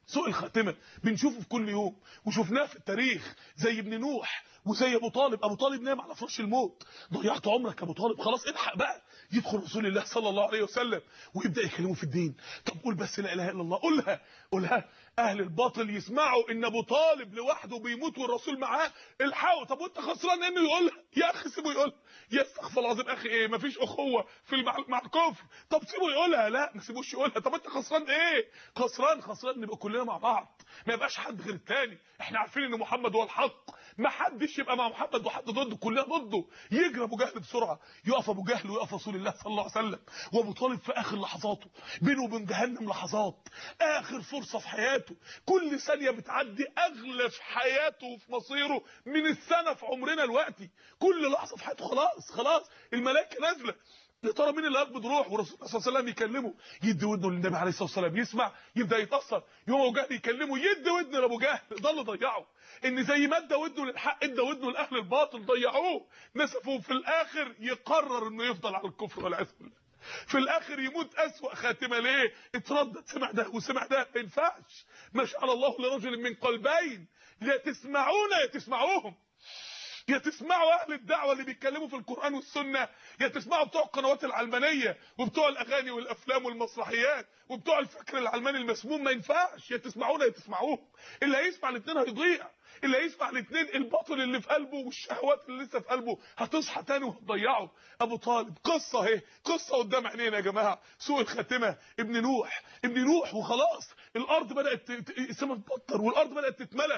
سوء الخاتمه بنشوفه في كل يوم وشفناه في التاريخ زي ابن نوح وزي ابو طالب ابو طالب نام على فراش الموت ضيعت عمرك يا ابو طالب خلاص الحق بقى يدخل رسول الله صلى الله عليه وسلم ويبدا يكلمه في الدين طب قول بس لا اله الا الله قولها قولها اهل الباطل يسمعوا ان ابو طالب لوحده بيموت والرسول معاه الحقوا طب وانت خسران انه يقولها يا اخي سيبه يقولها يا استغفر الله العظيم اخي ايه مفيش اخوه في المع... مع الكفر طب سيبه يقولها لا ما سيبوش يقولها طب انت خسران ايه خسران خسران نبقى كلنا مع بعض ما يبقاش حد غير التاني احنا عارفين ان محمد هو الحق ما حدش يبقى مع محمد وحد ضده كلنا ضده يجري ابو جهل بسرعه يقف ابو جهل ويقف رسول الله صلى الله عليه وسلم وابو طالب في اخر لحظاته بينه وبين جهنم لحظات اخر فرصه في حياته كل ثانيه بتعدي اغلى في حياته وفي مصيره من السنه في عمرنا دلوقتي كل لحظه في حياته خلاص خلاص الملائكه نازله يا ترى مين اللي هيقبض روح والرسول صلى الله عليه وسلم يكلمه يدي ودنه للنبي عليه الصلاه والسلام يسمع يبدا يتاثر يوم ابو جهل يكلمه يدي ودنه لابو جهل ده اللي ضيعه ان زي ما ادى ودنه للحق ادى ودنه لاهل الباطل ضيعوه نسفوا في الاخر يقرر انه يفضل على الكفر والعياذ بالله في الاخر يموت اسوأ خاتمه ليه اتردد سمع ده وسمع ده ما ينفعش ما شاء الله لرجل من قلبين لا تسمعون يا تسمعوهم يا تسمعوا اهل الدعوه اللي بيتكلموا في القران والسنه يا تسمعوا بتوع القنوات العلمانيه وبتوع الاغاني والافلام والمسرحيات وبتوع الفكر العلماني المسموم ما ينفعش يا تسمعونا يا تسمعوهم اللي هيسمع الاثنين هيضيع اللي هيسمع الاثنين الباطل اللي في قلبه والشهوات اللي لسه في قلبه هتصحى تاني وهتضيعه ابو طالب قصه اهي قصه قدام عينينا يا جماعه سوء الخاتمه ابن نوح ابن نوح وخلاص الارض بدات السماء تبطر والارض بدات تتملى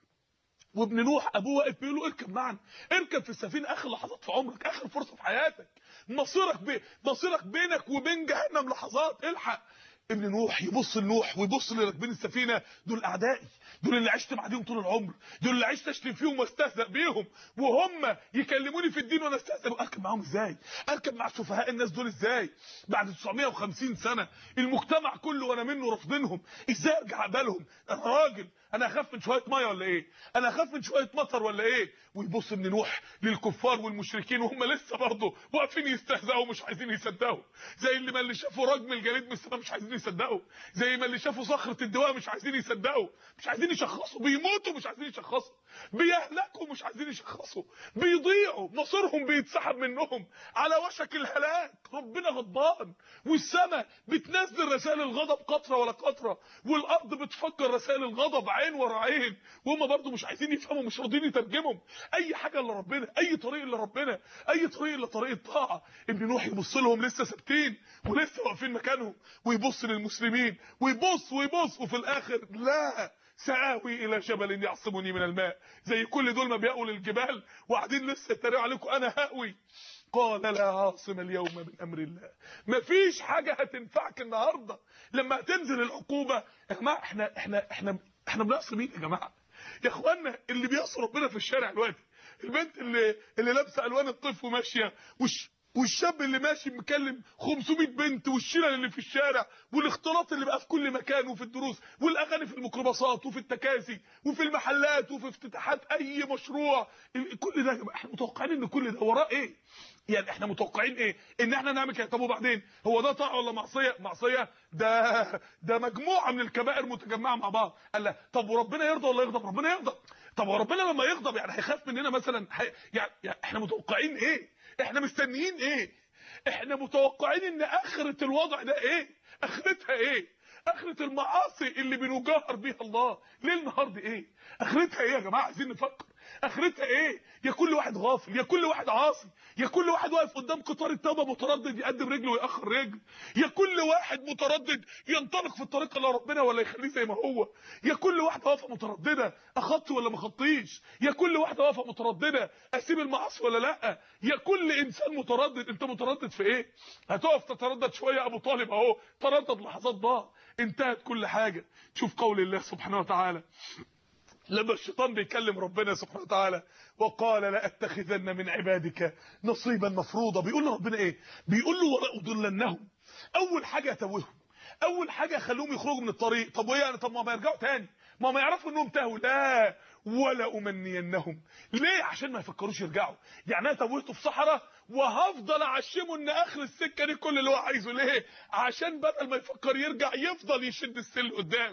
وابن نوح ابوه واقف بيقول له اركب معنا اركب في السفينه اخر لحظات في عمرك اخر فرصه في حياتك مصيرك بي... مصيرك بينك وبين جهنم لحظات الحق ابن نوح يبص لنوح ويبص لراكبين السفينه دول اعدائي دول اللي عشت معاهم طول العمر دول اللي عشت اشتم فيهم واستهزأ بيهم وهم يكلموني في الدين وانا استهزأ اركب معاهم ازاي اركب مع سفهاء الناس دول ازاي بعد 950 سنه المجتمع كله وانا منه رافضينهم ازاي ارجع اقبلهم انا راجل انا اخاف من شويه ميه ولا ايه انا اخاف من شويه مطر ولا ايه ويبص ابن نوح للكفار والمشركين وهم لسه برضه واقفين يستهزئوا ومش عايزين يصدقوا زي اللي ما اللي شافوا رجم الجليد من السماء مش عايزين يصدقوا زي ما اللي شافوا صخره الدواء مش عايزين يصدقوا مش عايزين يشخصوا بيموتوا مش عايزين يشخصوا بيهلكوا مش عايزين يشخصوا بيضيعوا مصيرهم بيتسحب منهم على وشك الهلاك ربنا غضبان والسماء بتنزل رسائل الغضب قطره ولا قطره والارض بتفجر رسائل الغضب عين ورا عين وهم برضو مش عايزين يفهموا مش راضيين يترجمهم اي حاجه الا ربنا اي طريق الا ربنا اي طريق الا طريق الطاعه ابن نوح يبص لهم لسه ثابتين ولسه واقفين مكانهم ويبص للمسلمين ويبص ويبص وفي الاخر لا سآوي الى جبل يعصمني من الماء زي كل دول ما بيقوا للجبال وقاعدين لسه يتريقوا عليكم انا هاوي قال لا عاصم اليوم من امر الله مفيش حاجه هتنفعك النهارده لما هتنزل العقوبه يا جماعه احنا احنا احنا احنا بنعصي مين يا جماعه يا اخوانا اللي بيعصوا ربنا في الشارع دلوقتي البنت اللي اللي لابسه الوان الطيف وماشيه وش والشاب اللي ماشي مكلم 500 بنت والشلل اللي في الشارع والاختلاط اللي بقى في كل مكان وفي الدروس والاغاني في الميكروباصات وفي التكاسي وفي المحلات وفي افتتاحات اي مشروع كل ده احنا متوقعين ان كل ده وراه ايه يعني احنا متوقعين ايه ان احنا نعمل كده طب وبعدين هو ده طاعه ولا معصيه معصيه ده ده مجموعه من الكبائر متجمعه مع بعض قال لا طب وربنا يرضى ولا يغضب ربنا يغضب طب وربنا لما يغضب يعني هيخاف مننا مثلا حي... يعني... يعني احنا متوقعين ايه احنا مستنيين ايه احنا متوقعين ان اخرة الوضع ده ايه اخرتها ايه اخرة المعاصي اللي بنجاهر بيها الله ليل نهار دي ايه اخرتها ايه يا جماعه عايزين نفكر اخرتها ايه يا كل واحد غافل يا كل واحد عاصي يا كل واحد واقف قدام قطار التوبه متردد يقدم رجله ويأخر رجل يا كل واحد متردد ينطلق في الطريق اللي ربنا ولا يخليه زي ما هو يا كل واحده واقفه متردده اخدت ولا ما خطيش يا كل واحده واقفه متردده اسيب المعاصي ولا لا يا كل انسان متردد انت متردد في ايه هتقف تتردد شويه ابو طالب اهو تردد لحظات ضاع انتهت كل حاجه شوف قول الله سبحانه وتعالى لما الشيطان بيكلم ربنا سبحانه وتعالى وقال لا اتخذن من عبادك نصيبا مفروضا بيقول لربنا ايه بيقول له ولا اضلنهم اول حاجه اتوههم اول حاجه خلوهم يخرجوا من الطريق طب وايه يعني طب ما ما يرجعوا تاني ما ما يعرفوا انهم تاهوا لا ولا امنينهم ليه عشان ما يفكروش يرجعوا يعني انا توهته في صحراء وهفضل اعشمه ان اخر السكه دي كل اللي هو عايزه ليه عشان بدل ما يفكر يرجع يفضل يشد السل قدام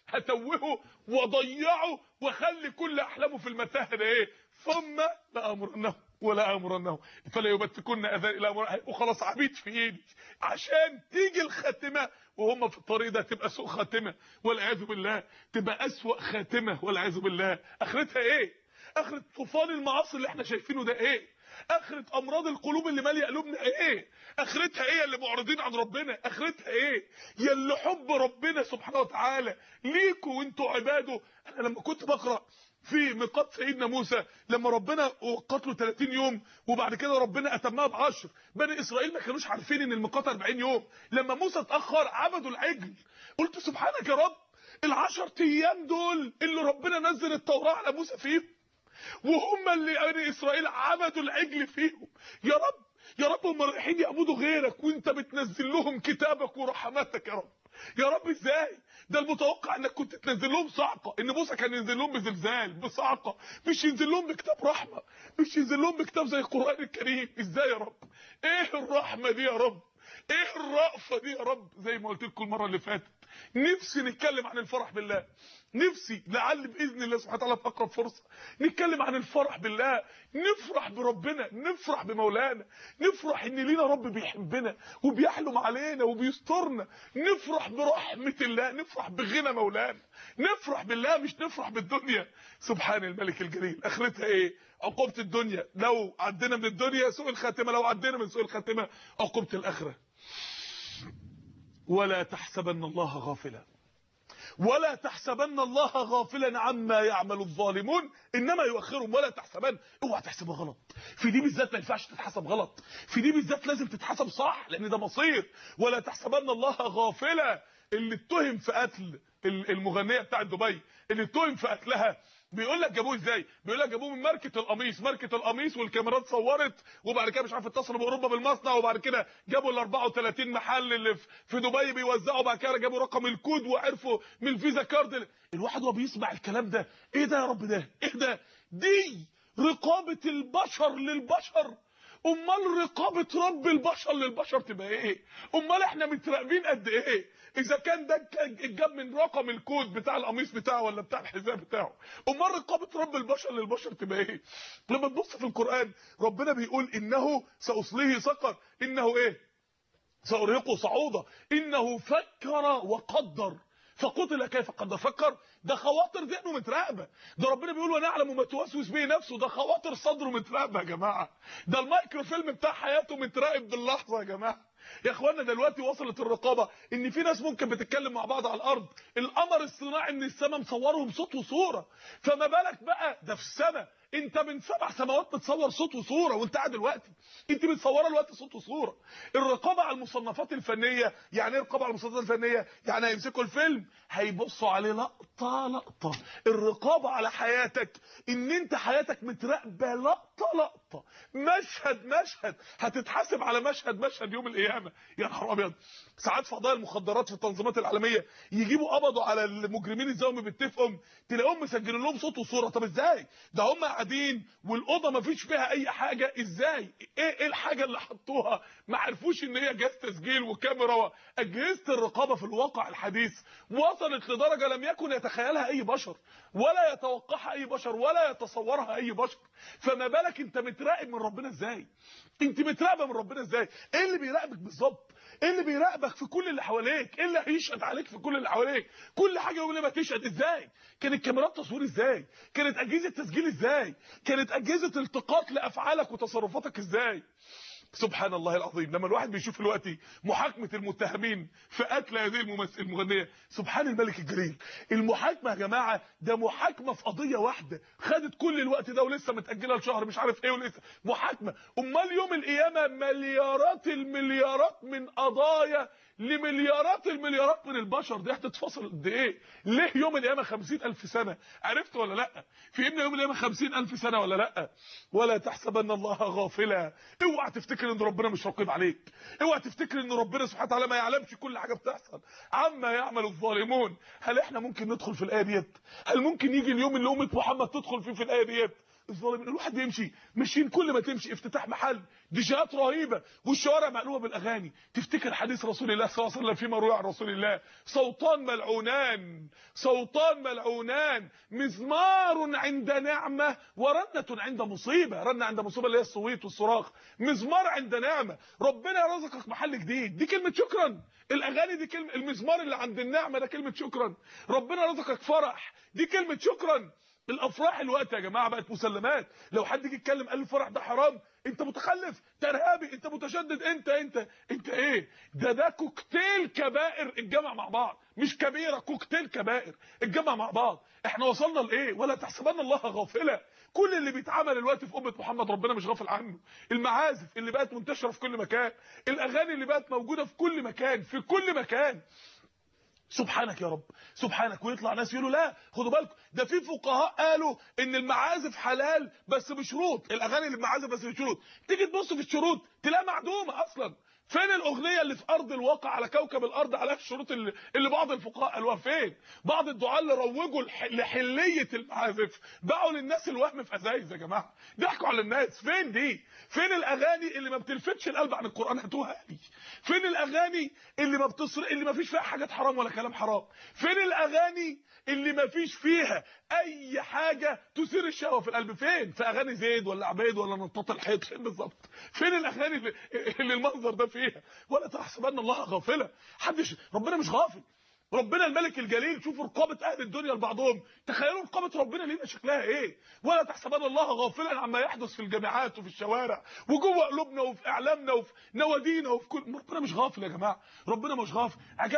هتوهه واضيعه واخلي كل احلامه في المتاهه ده ايه ثم لامرنه ولا امرنه فلا يبتكن اذان الى امر وخلاص عبيد في ايدي عشان تيجي الخاتمه وهم في الطريق ده تبقى سوء خاتمه والعياذ بالله تبقى اسوأ خاتمه والعياذ بالله اخرتها ايه اخرة طوفان المعاصي اللي احنا شايفينه ده ايه اخرة امراض القلوب اللي ماليه قلوبنا ايه اخرتها ايه اللي معرضين عن ربنا اخرتها ايه يا اللي حب ربنا سبحانه وتعالى ليكوا وانتوا عباده انا لما كنت بقرا في ميقات سيدنا موسى لما ربنا وقت له 30 يوم وبعد كده ربنا اتمها ب 10 بني اسرائيل ما كانوش عارفين ان الميقات 40 يوم لما موسى اتاخر عبدوا العجل قلت سبحانك يا رب ال10 ايام دول اللي ربنا نزل التوراه على موسى فيهم وهم اللي بني اسرائيل عبدوا العجل فيهم يا رب يا رب هم رايحين يعبدوا غيرك وانت بتنزل لهم كتابك ورحماتك يا رب يا رب ازاي ده المتوقع انك كنت تنزل لهم صعقه ان موسى كان ينزل لهم بزلزال بصعقه مش ينزل لهم بكتاب رحمه مش ينزل لهم بكتاب زي القران الكريم ازاي يا رب ايه الرحمه دي يا رب ايه الرأفه دي يا رب زي ما قلت لكم المره اللي فاتت نفسي نتكلم عن الفرح بالله نفسي لعل باذن الله سبحانه وتعالى في اقرب فرصه نتكلم عن الفرح بالله نفرح بربنا نفرح بمولانا نفرح ان لينا رب بيحبنا وبيحلم علينا وبيسترنا نفرح برحمه الله نفرح بغنى مولانا نفرح بالله مش نفرح بالدنيا سبحان الملك الجليل اخرتها ايه عقوبه الدنيا لو عدينا من الدنيا سوء الخاتمه لو عدينا من سوء الخاتمه عقوبه الاخره ولا تحسبن الله غافلا ولا تحسبن الله غافلا عما يعمل الظالمون انما يؤخرهم ولا تحسبن اوعى تحسبها غلط في دي بالذات ما ينفعش تتحسب غلط في دي بالذات لازم تتحسب صح لان ده مصير ولا تحسبن الله غافلا اللي اتهم في قتل المغنيه بتاعت دبي اللي اتهم في قتلها بيقول لك جابوه ازاي بيقول لك جابوه من ماركه القميص ماركه القميص والكاميرات صورت وبعد كده مش عارف اتصلوا باوروبا بالمصنع وبعد كده جابوا ال 34 محل اللي في دبي بيوزعوا بعد كده جابوا رقم الكود وعرفوا من الفيزا كارد الواحد وهو بيسمع الكلام ده ايه ده يا رب ده ايه ده دي رقابه البشر للبشر امال رقابه رب البشر للبشر تبقى ايه امال احنا متراقبين قد ايه اذا كان ده اتجاب من رقم الكود بتاع القميص بتاعه ولا بتاع الحذاء بتاعه امال رقابه رب البشر للبشر تبقى ايه لما تبص في القران ربنا بيقول انه ساصليه سقر انه ايه سارهقه صعودا انه فكر وقدر فقتل كيف قدر فكر ده خواطر ذهنه متراقبه ده ربنا بيقول ونعلم ما توسوس به نفسه ده خواطر صدره متراقبه يا جماعه ده المايكرو فيلم بتاع حياته متراقب باللحظه يا جماعه يا اخوانا دلوقتي وصلت الرقابه ان في ناس ممكن بتتكلم مع بعض على الارض القمر الصناعي من السماء مصورهم صوت وصوره فما بالك بقى ده في السماء انت من سبع سماوات بتصور صوت وصوره وانت قاعد دلوقتي انت بتصوره دلوقتي صوت وصوره الرقابه على المصنفات الفنيه يعني ايه الرقابه على المصنفات الفنيه يعني هيمسكوا الفيلم هيبصوا عليه لقطه لقطه الرقابه على حياتك ان انت حياتك متراقبه لقطه لقطه مشهد مشهد هتتحاسب على مشهد مشهد يوم القيامه يا نهار ابيض ساعات في قضايا المخدرات في التنظيمات العالميه يجيبوا قبضوا على المجرمين ازاي هم بيتفقوا تلاقيهم مسجلين لهم صوت وصوره طب ازاي ده هم قاعدين والاوضه ما فيش فيها اي حاجه ازاي ايه ايه الحاجه اللي حطوها ما عرفوش ان هي جهاز تسجيل وكاميرا اجهزه الرقابه في الواقع الحديث وصلت لدرجه لم يكن يتخيلها اي بشر ولا يتوقعها اي بشر ولا يتصورها اي بشر فما بالك انت متراقب من ربنا ازاي انت متراقبه من ربنا ازاي ايه اللي بيراقبك بالظبط ايه اللي بيراقبك في كل اللي حواليك ايه اللي هيشهد عليك في كل اللي حواليك كل حاجه يوم ما تشهد ازاي كانت كاميرات تصوير ازاي كانت اجهزه تسجيل ازاي كانت اجهزه التقاط لافعالك وتصرفاتك ازاي سبحان الله العظيم لما الواحد بيشوف دلوقتي محاكمه المتهمين في قتل هذه الممثل المغنيه سبحان الملك الجليل المحاكمه يا جماعه ده محاكمه في قضيه واحده خدت كل الوقت ده ولسه متاجله لشهر مش عارف ايه ولسه محاكمه امال يوم القيامه مليارات المليارات من قضايا لمليارات المليارات من البشر دي هتتفصل قد ايه ليه يوم القيامه 50000 سنه عرفت ولا لا فهمنا يوم القيامه 50000 سنه ولا لا ولا تحسبن الله غافلا اوعى تفتكر ان ربنا مش رقيب عليك اوعى تفتكر ان ربنا سبحانه وتعالى ما يعلمش كل حاجه بتحصل عما يعمل الظالمون هل احنا ممكن ندخل في الايه ديت هل ممكن يجي اليوم اللي امه محمد تدخل فيه في الايه ديت الظالمين الواحد بيمشي ماشيين كل ما تمشي افتتاح محل ديجات رهيبه والشوارع مقلوبه بالاغاني تفتكر حديث رسول الله صلى الله عليه وسلم فيما روي عن رسول الله صوتان ملعونان صوتان ملعونان مزمار عند نعمه ورنه عند مصيبه رنه عند مصيبه اللي هي الصويت والصراخ مزمار عند نعمه ربنا رزقك محل جديد دي كلمه شكرا الاغاني دي كلمه المزمار اللي عند النعمه ده كلمه شكرا ربنا رزقك فرح دي كلمه شكرا الافراح الوقت يا جماعه بقت مسلمات لو حد يجي يتكلم قال الفرح ده حرام انت متخلف انت ارهابي انت متشدد انت انت انت ايه ده ده كوكتيل كبائر اتجمع مع بعض مش كبيره كوكتيل كبائر اتجمع مع بعض احنا وصلنا لايه ولا تحسبن الله غافلا كل اللي بيتعمل دلوقتي في امه محمد ربنا مش غافل عنه المعازف اللي بقت منتشره في كل مكان الاغاني اللي بقت موجوده في كل مكان في كل مكان سبحانك يا رب سبحانك ويطلع ناس يقولوا لا خدوا بالكم ده في فقهاء قالوا ان المعازف حلال بس بشروط الاغاني اللي بمعازف بس بشروط تيجي تبص في الشروط تلاقيها معدومه اصلا فين الاغنيه اللي في ارض الواقع على كوكب الارض عليها الشروط اللي, اللي بعض الفقهاء قالوها فين بعض الدعاة اللي روجوا الح... لحليه المعازف باعوا للناس الوهم في ازايز يا جماعه ضحكوا على الناس فين دي فين الاغاني اللي ما بتلفتش القلب عن القران هاتوها لي فين الاغاني اللي ما بتصر اللي ما فيش فيها حاجات حرام ولا كلام حرام فين الاغاني اللي ما فيش فيها اي حاجه تثير الشهوه في القلب فين في اغاني زيد ولا عبيد ولا نطاط الحيط فين بالظبط فين الاغاني اللي, اللي المنظر ده فيها ولا تحسبن الله غافلا حدش ربنا مش غافل ربنا الملك الجليل شوفوا رقابه اهل الدنيا لبعضهم تخيلوا رقابه ربنا لينا شكلها ايه ولا تحسبن الله غافلا عما يحدث في الجامعات وفي الشوارع وجوه قلوبنا وفي اعلامنا وفي نوادينا وفي كل ربنا مش غافل يا جماعه ربنا مش غافل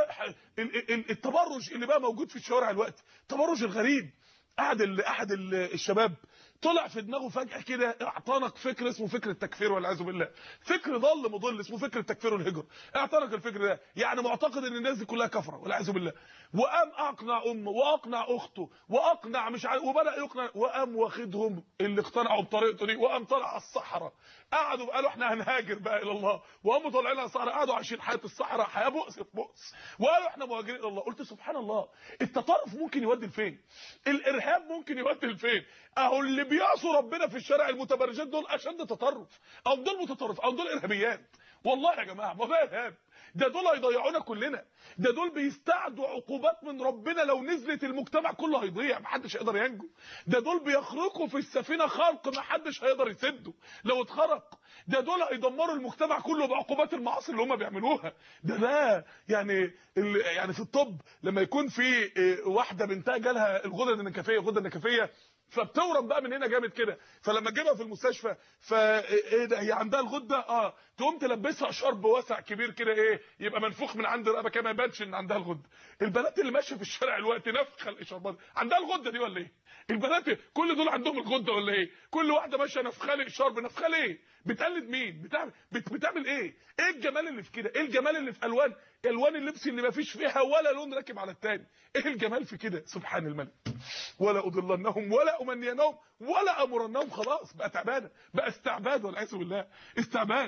التبرج اللي بقى موجود في الشوارع دلوقتي التبرج الغريب احد احد الشباب طلع في دماغه فجأة كده اعتنق فكر اسمه فكر التكفير والعياذ بالله فكر ضل مضل اسمه فكر التكفير والهجر اعتنق الفكر ده يعني معتقد ان الناس دي كلها كفره والعياذ بالله وقام اقنع امه واقنع اخته واقنع مش عارف وبدا يقنع وقام واخدهم اللي اقتنعوا بطريقته دي وقام طلع على الصحراء قعدوا قالوا احنا هنهاجر بقى الى الله وقاموا طالعين على الصحراء قعدوا عايشين حياه الصحراء حياه بؤس في بؤس وقالوا احنا مهاجرين الى الله قلت سبحان الله التطرف ممكن يودي لفين الارهاب ممكن يودي لفين اهو اللي بيعصوا ربنا في الشارع المتبرجات دول اشد تطرف او دول متطرف او دول ارهابيات والله يا جماعه ما ده ارهاب ده دول هيضيعونا كلنا ده دول بيستعدوا عقوبات من ربنا لو نزلت المجتمع كله هيضيع محدش هيقدر ينجو ده دول بيخرقوا في السفينه خرق محدش هيقدر يسده لو اتخرق ده دول هيدمروا المجتمع كله بعقوبات المعاصي اللي هم بيعملوها ده ده يعني يعني في الطب لما يكون في واحده بنتها جالها الغدد النكفيه الغده النكفيه فبتورم بقى من هنا جامد كده فلما تجيبها في المستشفى ف ايه ده هي عندها الغده اه تقوم تلبسها شرب واسع كبير كده ايه يبقى منفوخ من عند الرقبه كده ما يبانش ان عندها الغده البنات اللي ماشيه في الشارع الوقت نفخه الاشاربات عندها الغده دي ولا ايه البنات كل دول عندهم الغده ولا ايه كل واحده ماشيه نفخه لي شرب نفخه ليه بتقلد مين بتعمل بت... بتعمل ايه ايه الجمال اللي في كده ايه الجمال اللي في الوان الوان اللبس اللي ما فيش فيها ولا لون راكب على التاني ايه الجمال في كده سبحان الملك ولا اضلنهم ولا امنينهم ولا امرنهم خلاص بقت عباده بقى استعباد والعياذ بالله استعباد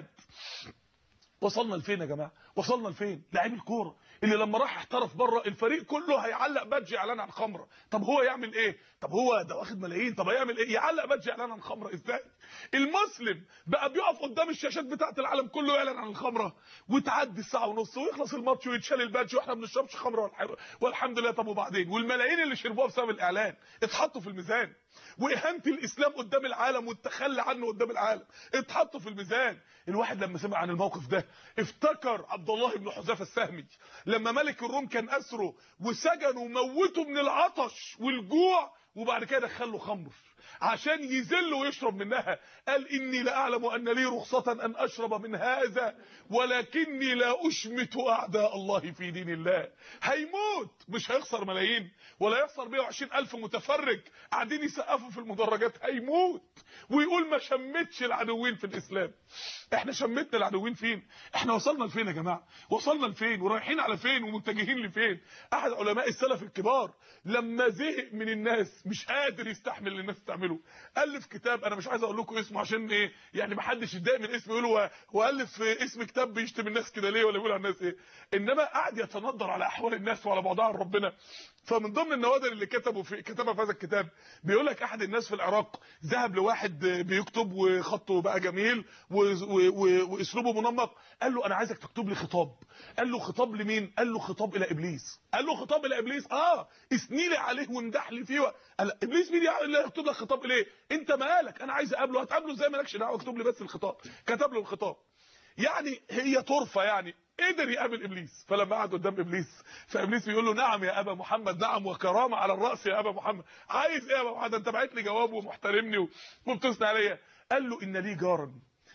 وصلنا لفين يا جماعه وصلنا لفين لعيب الكوره اللي لما راح احترف بره الفريق كله هيعلق بادج اعلان عن خمره طب هو يعمل ايه طب هو ده واخد ملايين طب هيعمل ايه يعلق بادج اعلان عن خمره ازاي المسلم بقى بيقف قدام الشاشات بتاعه العالم كله يعلن عن الخمره وتعدي الساعه ونص ويخلص الماتش ويتشال البادج واحنا ما بنشربش خمره والحمد لله طب وبعدين والملايين اللي شربوها بسبب الاعلان اتحطوا في الميزان واهانه الاسلام قدام العالم والتخلي عنه قدام العالم اتحطوا في الميزان الواحد لما سمع عن الموقف ده افتكر عبد الله بن حذافه السهمي لما ملك الروم كان اسره وسجنه وموته من العطش والجوع وبعد كده دخله خمر عشان يذل ويشرب منها قال اني لاعلم ان لي رخصه ان اشرب من هذا ولكني لا اشمت اعداء الله في دين الله هيموت مش هيخسر ملايين ولا يخسر 120 الف متفرج قاعدين يسقفوا في المدرجات هيموت ويقول ما شمتش العدوين في الاسلام احنا شمتنا العدوين فين احنا وصلنا لفين يا جماعه وصلنا لفين ورايحين على فين ومتجهين لفين احد علماء السلف الكبار لما زهق من الناس مش قادر يستحمل اللي الناس تعمله الف كتاب انا مش عايز اقول لكم اسمه عشان ايه يعني ما حدش يتضايق من اسمه يقول هو هو الف اسم كتاب بيشتم الناس كده ليه ولا بيقول على الناس ايه انما قعد يتندر على احوال الناس وعلى بعضها عن ربنا فمن ضمن النوادر اللي كتبوا في كتبها في هذا الكتاب بيقول لك احد الناس في العراق ذهب لواحد بيكتب وخطه بقى جميل و- و- و- واسلوبه منمق قال له انا عايزك تكتب لي خطاب قال له خطاب لمين قال له خطاب الى ابليس قال له خطاب الى ابليس اه اثني لي عليه وامدح لي فيه قال لا، ابليس مين يعني اللي يكتب لك خطاب اليه انت مالك انا عايز اقابله هتقابله ازاي مالكش دعوه اكتب لي بس الخطاب كتب له الخطاب يعني هي طرفه يعني قدر يقابل ابليس فلما قعد قدام ابليس فابليس بيقول له نعم يا ابا محمد نعم وكرامه على الراس يا ابا محمد عايز ايه يا ابا محمد انت بعت لي جواب ومحترمني و- وبتثني عليا قال له ان لي جارا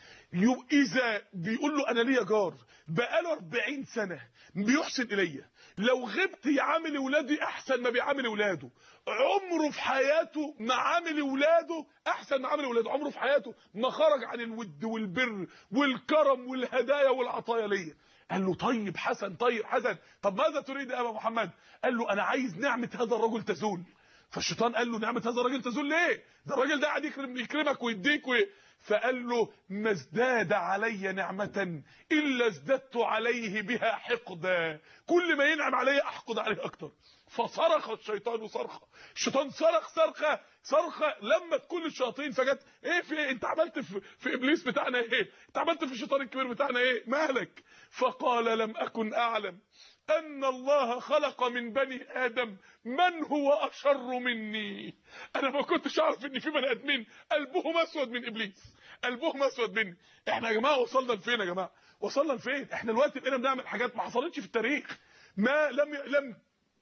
يو اذا بيقول له انا ليا جار بقاله 40 سنه بيحسن الي لو غبت يعامل ولادي احسن ما بيعامل ولاده عمره في حياته ما عامل ولاده احسن ما عامل ولاده عمره في حياته ما خرج عن الود والبر والكرم والهدايا والعطايا ليا قال له طيب حسن طيب حسن طب ماذا تريد يا ابا محمد قال له انا عايز نعمه هذا الرجل تزول فالشيطان قال له نعمه هذا الراجل تزول ليه ده الراجل ده قاعد يكرم يكرمك ويديك و... فقال له ما ازداد علي نعمة إلا ازددت عليه بها حقدا كل ما ينعم علي أحقد عليه أكتر فصرخ الشيطان صرخة الشيطان صرخ صرخة صرخة لمت كل الشياطين فجت ايه في ايه انت عملت في, في ابليس بتاعنا ايه انت عملت في الشيطان الكبير بتاعنا ايه مالك فقال لم اكن اعلم ان الله خلق من بني ادم من هو اشر مني انا ما كنتش اعرف ان في بني ادمين قلبهم اسود من ابليس قلبهم اسود مني احنا يا جماعه وصلنا لفين يا جماعه وصلنا لفين احنا دلوقتي بقينا بنعمل حاجات ما حصلتش في التاريخ ما لم لم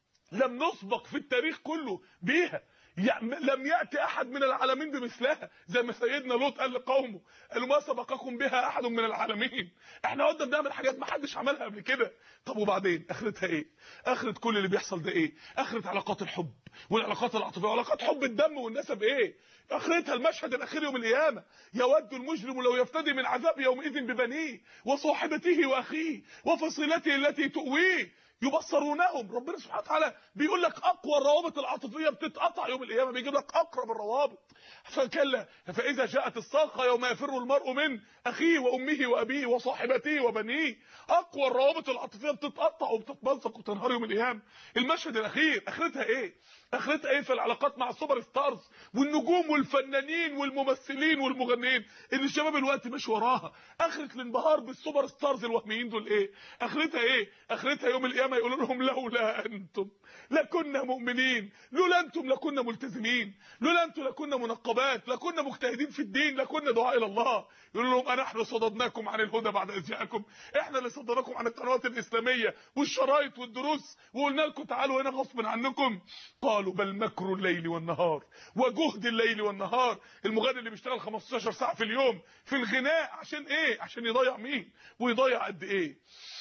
لم نسبق في التاريخ كله بيها يع- لم يأتي أحد من العالمين بمثلها زي ما سيدنا لوط قال لقومه قالوا ما سبقكم بها أحد من العالمين احنا قلنا بنعمل حاجات ما حدش عملها قبل كده طب وبعدين اخرتها ايه اخرة كل اللي بيحصل ده ايه اخرة علاقات الحب والعلاقات العاطفية وعلاقات حب الدم والنسب ايه اخرتها المشهد الاخير يوم القيامة يود المجرم لو يفتدي من عذاب يومئذ ببنيه وصاحبته واخيه وفصيلته التي تؤويه يبصرونهم ربنا سبحانه وتعالى بيقول لك اقوى الروابط العاطفيه بتتقطع يوم القيامه بيجيب لك اقرب الروابط فكلا فاذا جاءت الصاخه يوم يفر المرء من اخيه وامه وابيه وصاحبته وبنيه اقوى الروابط العاطفيه بتتقطع وبتتمزق وتنهار يوم القيامه المشهد الاخير اخرتها ايه اخرتها ايه في العلاقات مع السوبر ستارز والنجوم والفنانين والممثلين والمغنيين اللي الشباب الوقت ماشي وراها اخرة الانبهار بالسوبر ستارز الوهميين دول ايه اخرتها ايه اخرتها يوم القيامه يقولوا لهم لولا انتم لكنا مؤمنين لولا انتم لكنا ملتزمين لولا انتم لكنا منقبات لكنا مجتهدين في الدين لكنا دعاء الى الله يقولوا لهم انا احنا صددناكم عن الهدى بعد اذ جاءكم احنا اللي صددناكم عن القنوات الاسلاميه والشرايط والدروس وقلنا لكم تعالوا هنا غصب عنكم قالوا بل مكر الليل والنهار وجهد الليل والنهار المغني اللي بيشتغل 15 ساعه في اليوم في الغناء عشان ايه عشان يضيع مين ويضيع قد ايه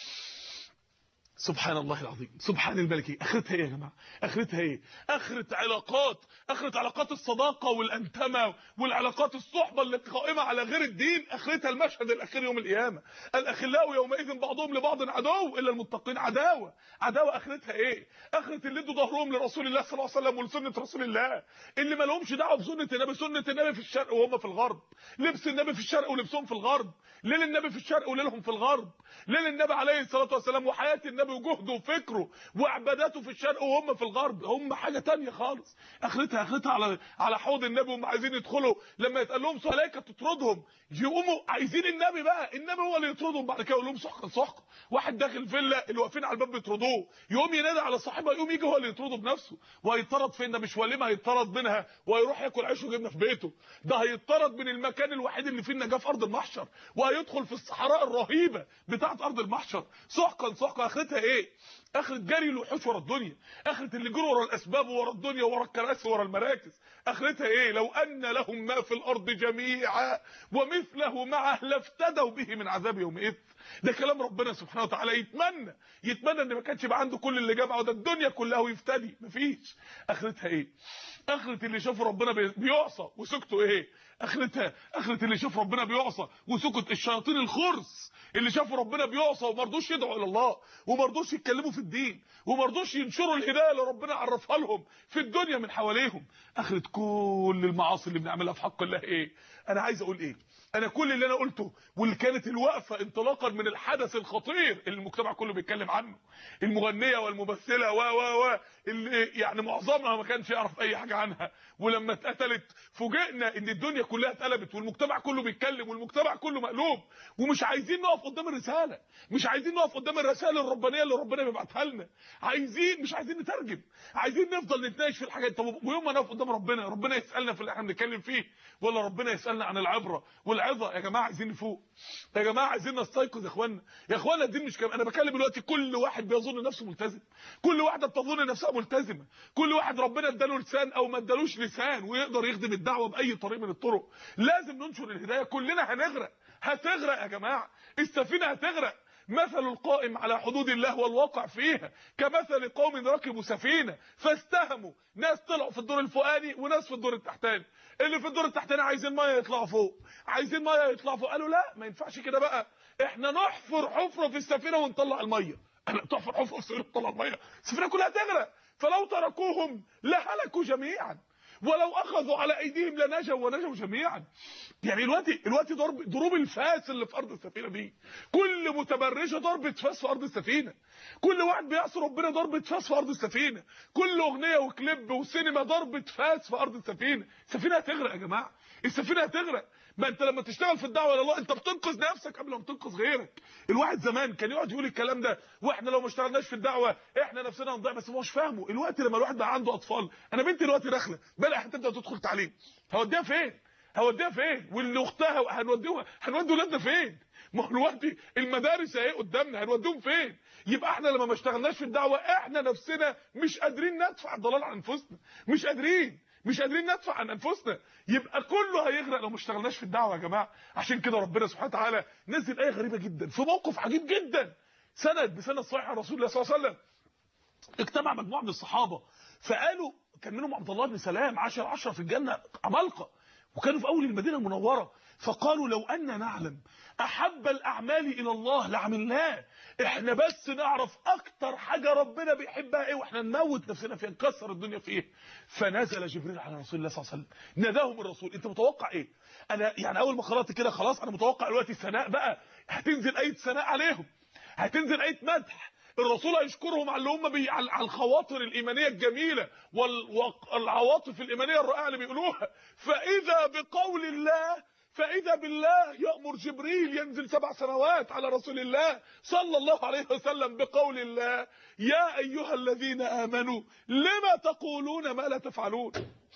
سبحان الله العظيم سبحان الملك اخرتها ايه يا جماعه اخرتها ايه اخره علاقات اخره علاقات الصداقه والانتمه والعلاقات الصحبه اللي قائمه على غير الدين اخرتها المشهد الاخير يوم القيامه الاخلاء يومئذ بعضهم لبعض عدو الا المتقين عداوه عداوه اخرتها ايه اخره اللي ادوا ظهرهم لرسول الله صلى الله عليه وسلم ولسنه رسول الله اللي ما لهمش دعوه بسنه النبي سنه النبي في الشرق وهم في الغرب لبس النبي في الشرق ولبسهم في الغرب ليل النبي في الشرق وليلهم في الغرب ليل النبي عليه الصلاه والسلام وحياه النبي وجهده وفكره وعباداته في الشرق وهم في الغرب هم حاجه تانية خالص اخرتها اخرتها على على حوض النبي وهم عايزين يدخلوا لما يتقال لهم ملائكه تطردهم يقوموا عايزين النبي بقى النبي هو اللي يطردهم بعد كده يقول لهم سحقا سحقا واحد داخل فيلا اللي واقفين على الباب بيطردوه يقوم ينادي على صاحبه يقوم يجي هو اللي يطرده بنفسه وهيطرد فين ده مش وليمه هيطرد منها وهيروح ياكل عيش وجبنه في بيته ده هيطرد من المكان الوحيد اللي فيه النجاه في ارض المحشر وهيدخل في الصحراء الرهيبه بتاعه ارض المحشر سحقا سحقا اخرتها ايه اخرة جري الوحوش ورا الدنيا اخرة اللي جروا ورا الاسباب ورا الدنيا ورا الكراسي ورا المراكز اخرتها ايه لو ان لهم ما في الارض جميعا ومثله معه لافتدوا به من عذاب يومئذ ده كلام ربنا سبحانه وتعالى يتمنى يتمنى ان ما كانش يبقى عنده كل اللي جمعه ده الدنيا كلها ويفتدي مفيش اخرتها ايه اخرة اللي شافوا ربنا بي- بيعصى وسكتوا ايه اخرتها اخرة اللي شاف ربنا بيعصى وسكت الشياطين الخرس اللي شافوا ربنا بيعصى وما رضوش يدعوا الى الله وما رضوش يتكلموا في الدين وما رضوش ينشروا الهدايه اللي ربنا عرفها لهم في الدنيا من حواليهم اخرة كل المعاصي اللي بنعملها في حق الله ايه انا عايز اقول ايه انا كل اللي انا قلته واللي كانت الوقفه انطلاقا من الحدث الخطير اللي المجتمع كله بيتكلم عنه المغنيه والممثله و و و اللي يعني معظمها ما كانش يعرف اي حاجه عنها ولما اتقتلت فوجئنا ان الدنيا كلها اتقلبت والمجتمع كله بيتكلم والمجتمع كله مقلوب ومش عايزين نقف قدام الرساله مش عايزين نقف قدام الرسائل الربانيه اللي ربنا بيبعتها لنا عايزين مش عايزين نترجم عايزين نفضل نتناقش في الحاجات طب ويوم ما نقف قدام ربنا ربنا يسالنا في اللي احنا بنتكلم فيه ولا ربنا يسالنا عن العبره والعظه يا جماعه عايزين نفوق يا جماعه عايزين نستيقظ يا اخوانا يا اخوانا الدين مش كلام انا بكلم دلوقتي كل واحد بيظن نفسه ملتزم كل واحده بتظن نفسها ملتزمه كل واحد ربنا اداله لسان او ما ادالوش لسان ويقدر يخدم الدعوه باي طريق من الطرق لازم ننشر الهدايه كلنا هنغرق هتغرق يا جماعه السفينه هتغرق مثل القائم على حدود الله والواقع فيها كمثل قوم ركبوا سفينه فاستهموا ناس طلعوا في الدور الفوقاني وناس في الدور التحتاني اللي في الدور التحتاني عايزين ميه يطلعوا فوق عايزين ميه يطلعوا فوق قالوا لا ما ينفعش كده بقى احنا نحفر حفره في السفينه ونطلع الميه تحفر حفره في السفينه وتطلع الميه السفينه كلها تغرق فلو تركوهم لهلكوا جميعا ولو اخذوا على ايديهم لنجوا ونجوا جميعا يعني دلوقتي دلوقتي ضرب ضروب الفاس اللي في ارض السفينه دي كل متبرجه ضربه فاس في ارض السفينه كل واحد بيعصي ربنا ضربه فاس في ارض السفينه كل اغنيه وكليب وسينما ضربه فاس في ارض السفينه السفينه هتغرق يا جماعه السفينه هتغرق ما انت لما تشتغل في الدعوه الى الله انت بتنقذ نفسك قبل ما تنقذ غيرك الواحد زمان كان يقعد يقول الكلام ده واحنا لو ما اشتغلناش في الدعوه احنا نفسنا هنضيع بس هو مش فاهمه الوقت لما الواحد بقى عنده اطفال انا بنتي دلوقتي داخله بلا هتبدا تدخل تعليم هوديها فين هوديها فين واللي اختها هنوديها هنودي ولادنا فين ما هو دلوقتي المدارس اهي قدامنا هنوديهم فين يبقى احنا لما ما اشتغلناش في الدعوه احنا نفسنا مش قادرين ندفع الضلال عن انفسنا مش قادرين مش قادرين ندفع عن انفسنا يبقى كله هيغرق لو ما اشتغلناش في الدعوه يا جماعه عشان كده ربنا سبحانه وتعالى نزل ايه غريبه جدا في موقف عجيب جدا سند بسند صحيح عن رسول الله صلى الله عليه وسلم اجتمع مجموعه من الصحابه فقالوا كان منهم عبد الله بن سلام 10 10 في الجنه عمالقه وكانوا في اول المدينه المنوره فقالوا لو ان نعلم احب الاعمال الى الله لعملناه احنا بس نعرف اكتر حاجه ربنا بيحبها ايه واحنا نموت نفسنا فيها نكسر الدنيا فيه فنزل جبريل على رسول الله صلى الله عليه وسلم ناداهم الرسول انت متوقع ايه انا يعني اول ما قرات كده خلاص انا متوقع دلوقتي الثناء بقى هتنزل ايه ثناء عليهم هتنزل ايه مدح الرسول هيشكرهم على اللي هم بي... على الخواطر الايمانيه الجميله والعواطف الايمانيه الرائعه اللي بيقولوها فاذا بقول الله فاذا بالله يامر جبريل ينزل سبع سنوات على رسول الله صلى الله عليه وسلم بقول الله يا ايها الذين امنوا لما تقولون ما لا تفعلون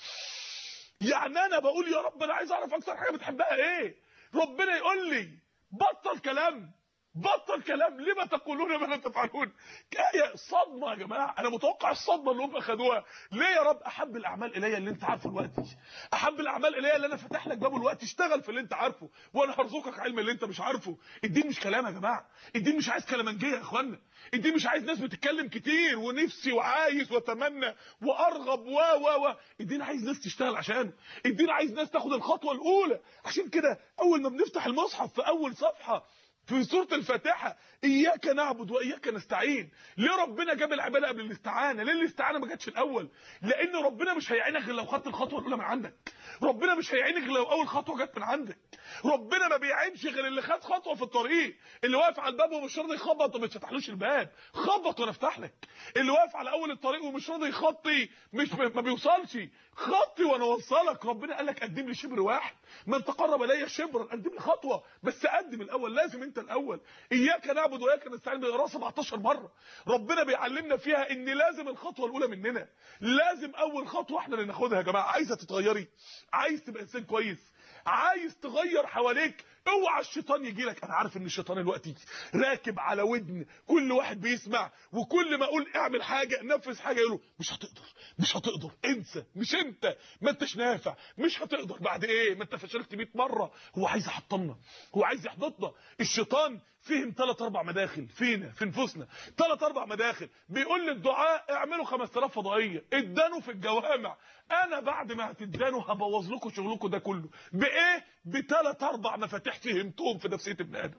يعني انا بقول يا رب انا عايز اعرف اكتر حاجه بتحبها ايه ربنا يقول لي بطل كلام بطل كلام لما تقولون ما لا تفعلون آية صدمة يا جماعة أنا متوقع الصدمة اللي هم خدوها ليه يا رب أحب الأعمال إلي اللي أنت عارفه دلوقتي أحب الأعمال إلي اللي أنا فاتح لك بابه دلوقتي اشتغل في اللي أنت عارفه وأنا هرزقك علم اللي أنت مش عارفه الدين مش كلام يا جماعة الدين مش عايز كلامنجية يا إخوانا الدين مش عايز ناس بتتكلم كتير ونفسي وعايز واتمنى وأرغب و و و الدين عايز ناس تشتغل عشانه الدين عايز ناس تاخد الخطوة الأولى عشان كده أول ما بنفتح المصحف في أول صفحة في سوره الفاتحه اياك نعبد واياك نستعين ليه ربنا جاب العباده قبل الاستعانه ليه الاستعانه ما جاتش الاول لان ربنا مش هيعينك غير لو خدت الخطوه الاولى من عندك ربنا مش هيعينك غير لو اول خطوه جت من عندك ربنا ما بيعينش غير اللي خد خطوه في الطريق اللي واقف على الباب ومش راضي يخبط وما تفتحلوش الباب خبط وانا افتح لك اللي واقف على اول الطريق ومش راضي يخطي مش ما بيوصلش خطي وانا اوصلك ربنا قال لك قدم لي شبر واحد من تقرب الي شبرا قدم لي خطوه بس قدم الاول لازم انت الاول اياك نعبد واياك نستعين بنقراها 17 مره ربنا بيعلمنا فيها ان لازم الخطوه الاولى مننا لازم اول خطوه احنا اللي ناخدها يا جماعه عايزه تتغيري عايز تبقى انسان كويس عايز تغير حواليك اوعى الشيطان يجي لك انا عارف ان الشيطان دلوقتي راكب على ودن كل واحد بيسمع وكل ما اقول اعمل حاجه نفذ حاجه يقول مش هتقدر مش هتقدر انسى مش انت ما انتش نافع مش هتقدر بعد ايه ما انت فشلت 100 مره هو عايز يحطمنا هو عايز يحبطنا الشيطان فهم ثلاث اربع مداخل فينا في نفوسنا ثلاث اربع مداخل بيقول للدعاء اعملوا 5000 فضائيه ادانوا في الجوامع انا بعد ما هتدانوا هبوظ لكم شغلكم ده كله بايه بثلاث اربع مفاتيح فهمتهم في نفسيه ابن ادم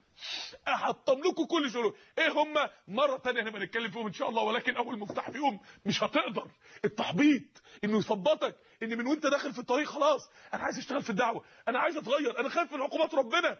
احطم لكم كل شغل ايه هم مره ثانيه هنبقى نتكلم فيهم ان شاء الله ولكن اول مفتاح فيهم مش هتقدر التحبيط انه يثبطك ان من وانت داخل في الطريق خلاص انا عايز اشتغل في الدعوه انا عايز اتغير انا خايف من عقوبات ربنا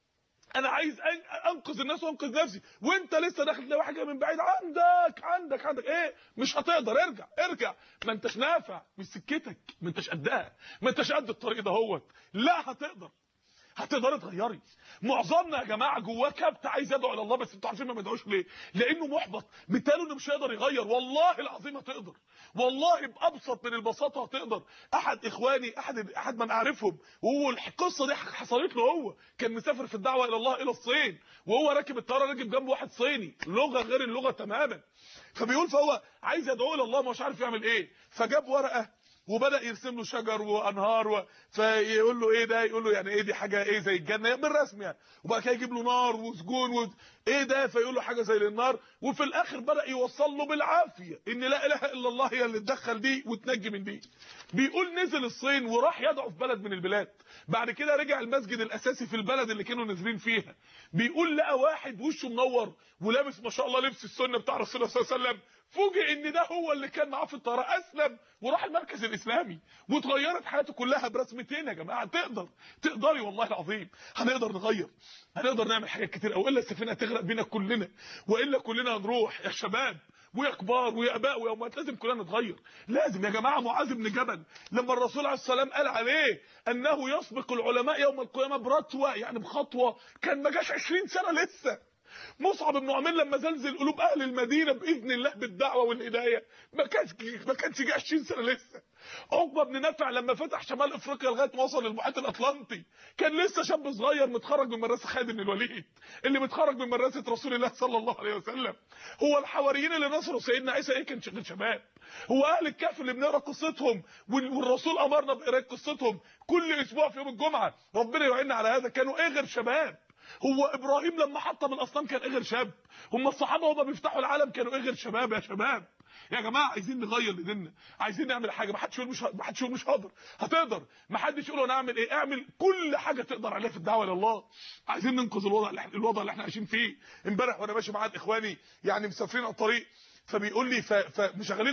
انا عايز أن- انقذ الناس وانقذ نفسي وانت لسه داخل تلاقي واحد جاي من بعيد عندك عندك عندك ايه مش هتقدر ارجع ارجع ما انتش نافع مش سكتك ما انتش قدها ما انتش قد الطريق دهوت لا هتقدر هتقدري تغيري معظمنا يا جماعه جواه كبت عايز يدعو الى الله بس انتوا عارفين ما بيدعوش ليه لانه محبط مثاله انه مش هيقدر يغير والله العظيم هتقدر والله بابسط من البساطه هتقدر احد اخواني احد احد من اعرفهم وهو القصه دي حصلت له هو كان مسافر في الدعوه الى الله الى الصين وهو راكب الطياره راكب جنبه واحد صيني لغه غير اللغه تماما فبيقول فهو عايز يدعو الى الله مش عارف يعمل ايه فجاب ورقه وبدا يرسم له شجر وانهار و... فيقول له ايه ده يقول له يعني ايه دي حاجه ايه زي الجنه بالرسم يعني وبعد كده يجيب له نار وسجون و... ايه ده فيقول له حاجه زي النار وفي الاخر بدا يوصل له بالعافيه ان لا اله الا الله هي اللي تدخل دي وتنجي من دي بيقول نزل الصين وراح يدعو في بلد من البلاد بعد كده رجع المسجد الاساسي في البلد اللي كانوا نازلين فيها بيقول لقى واحد وشه منور ولابس ما شاء الله لبس السنه بتاع رسول الله صلى الله عليه وسلم فوجئ ان ده هو اللي كان معاه في الطياره اسلم وراح المركز الاسلامي واتغيرت حياته كلها برسمتين يا جماعه تقدر تقدري والله العظيم هنقدر نغير هنقدر نعمل حاجات كتير او الا السفينه هتغرق بينا كلنا والا كلنا هنروح يا شباب ويا كبار ويا اباء ويا امهات لازم كلنا نتغير لازم يا جماعه معاذ بن جبل لما الرسول عليه السلام قال عليه انه يسبق العلماء يوم القيامه برتوه يعني بخطوه كان ما جاش 20 سنه لسه مصعب بن عمير لما زلزل قلوب اهل المدينه باذن الله بالدعوه والهدايه ما كانش ما كانش جه 20 سنه لسه عقبه بن نافع لما فتح شمال افريقيا لغايه ما وصل للمحيط الاطلنطي كان لسه شاب صغير متخرج من مدرسه خالد بن الوليد اللي متخرج من مدرسه رسول الله صلى الله عليه وسلم هو الحواريين اللي نصروا سيدنا عيسى ايه كان شغل شباب هو اهل الكهف اللي بنقرا قصتهم وال- والرسول امرنا بقراءه قصتهم كل اسبوع في يوم الجمعه ربنا يعيننا على هذا كانوا ايه غير شباب هو ابراهيم لما حطم الاصنام كان ايه غير شاب هم الصحابه وهم بيفتحوا العالم كانوا ايه غير شباب يا شباب يا جماعه عايزين نغير لديننا عايزين نعمل حاجه ما حدش يقول مش ما حدش يقول مش هقدر هتقدر ما حدش يقول انا اعمل ايه اعمل كل حاجه تقدر عليها في الدعوه الى الله عايزين ننقذ الوضع اللي احنا الوضع اللي احنا عايشين فيه امبارح وانا ماشي مع اخواني يعني مسافرين على الطريق فبيقول لي ف- فمشغلين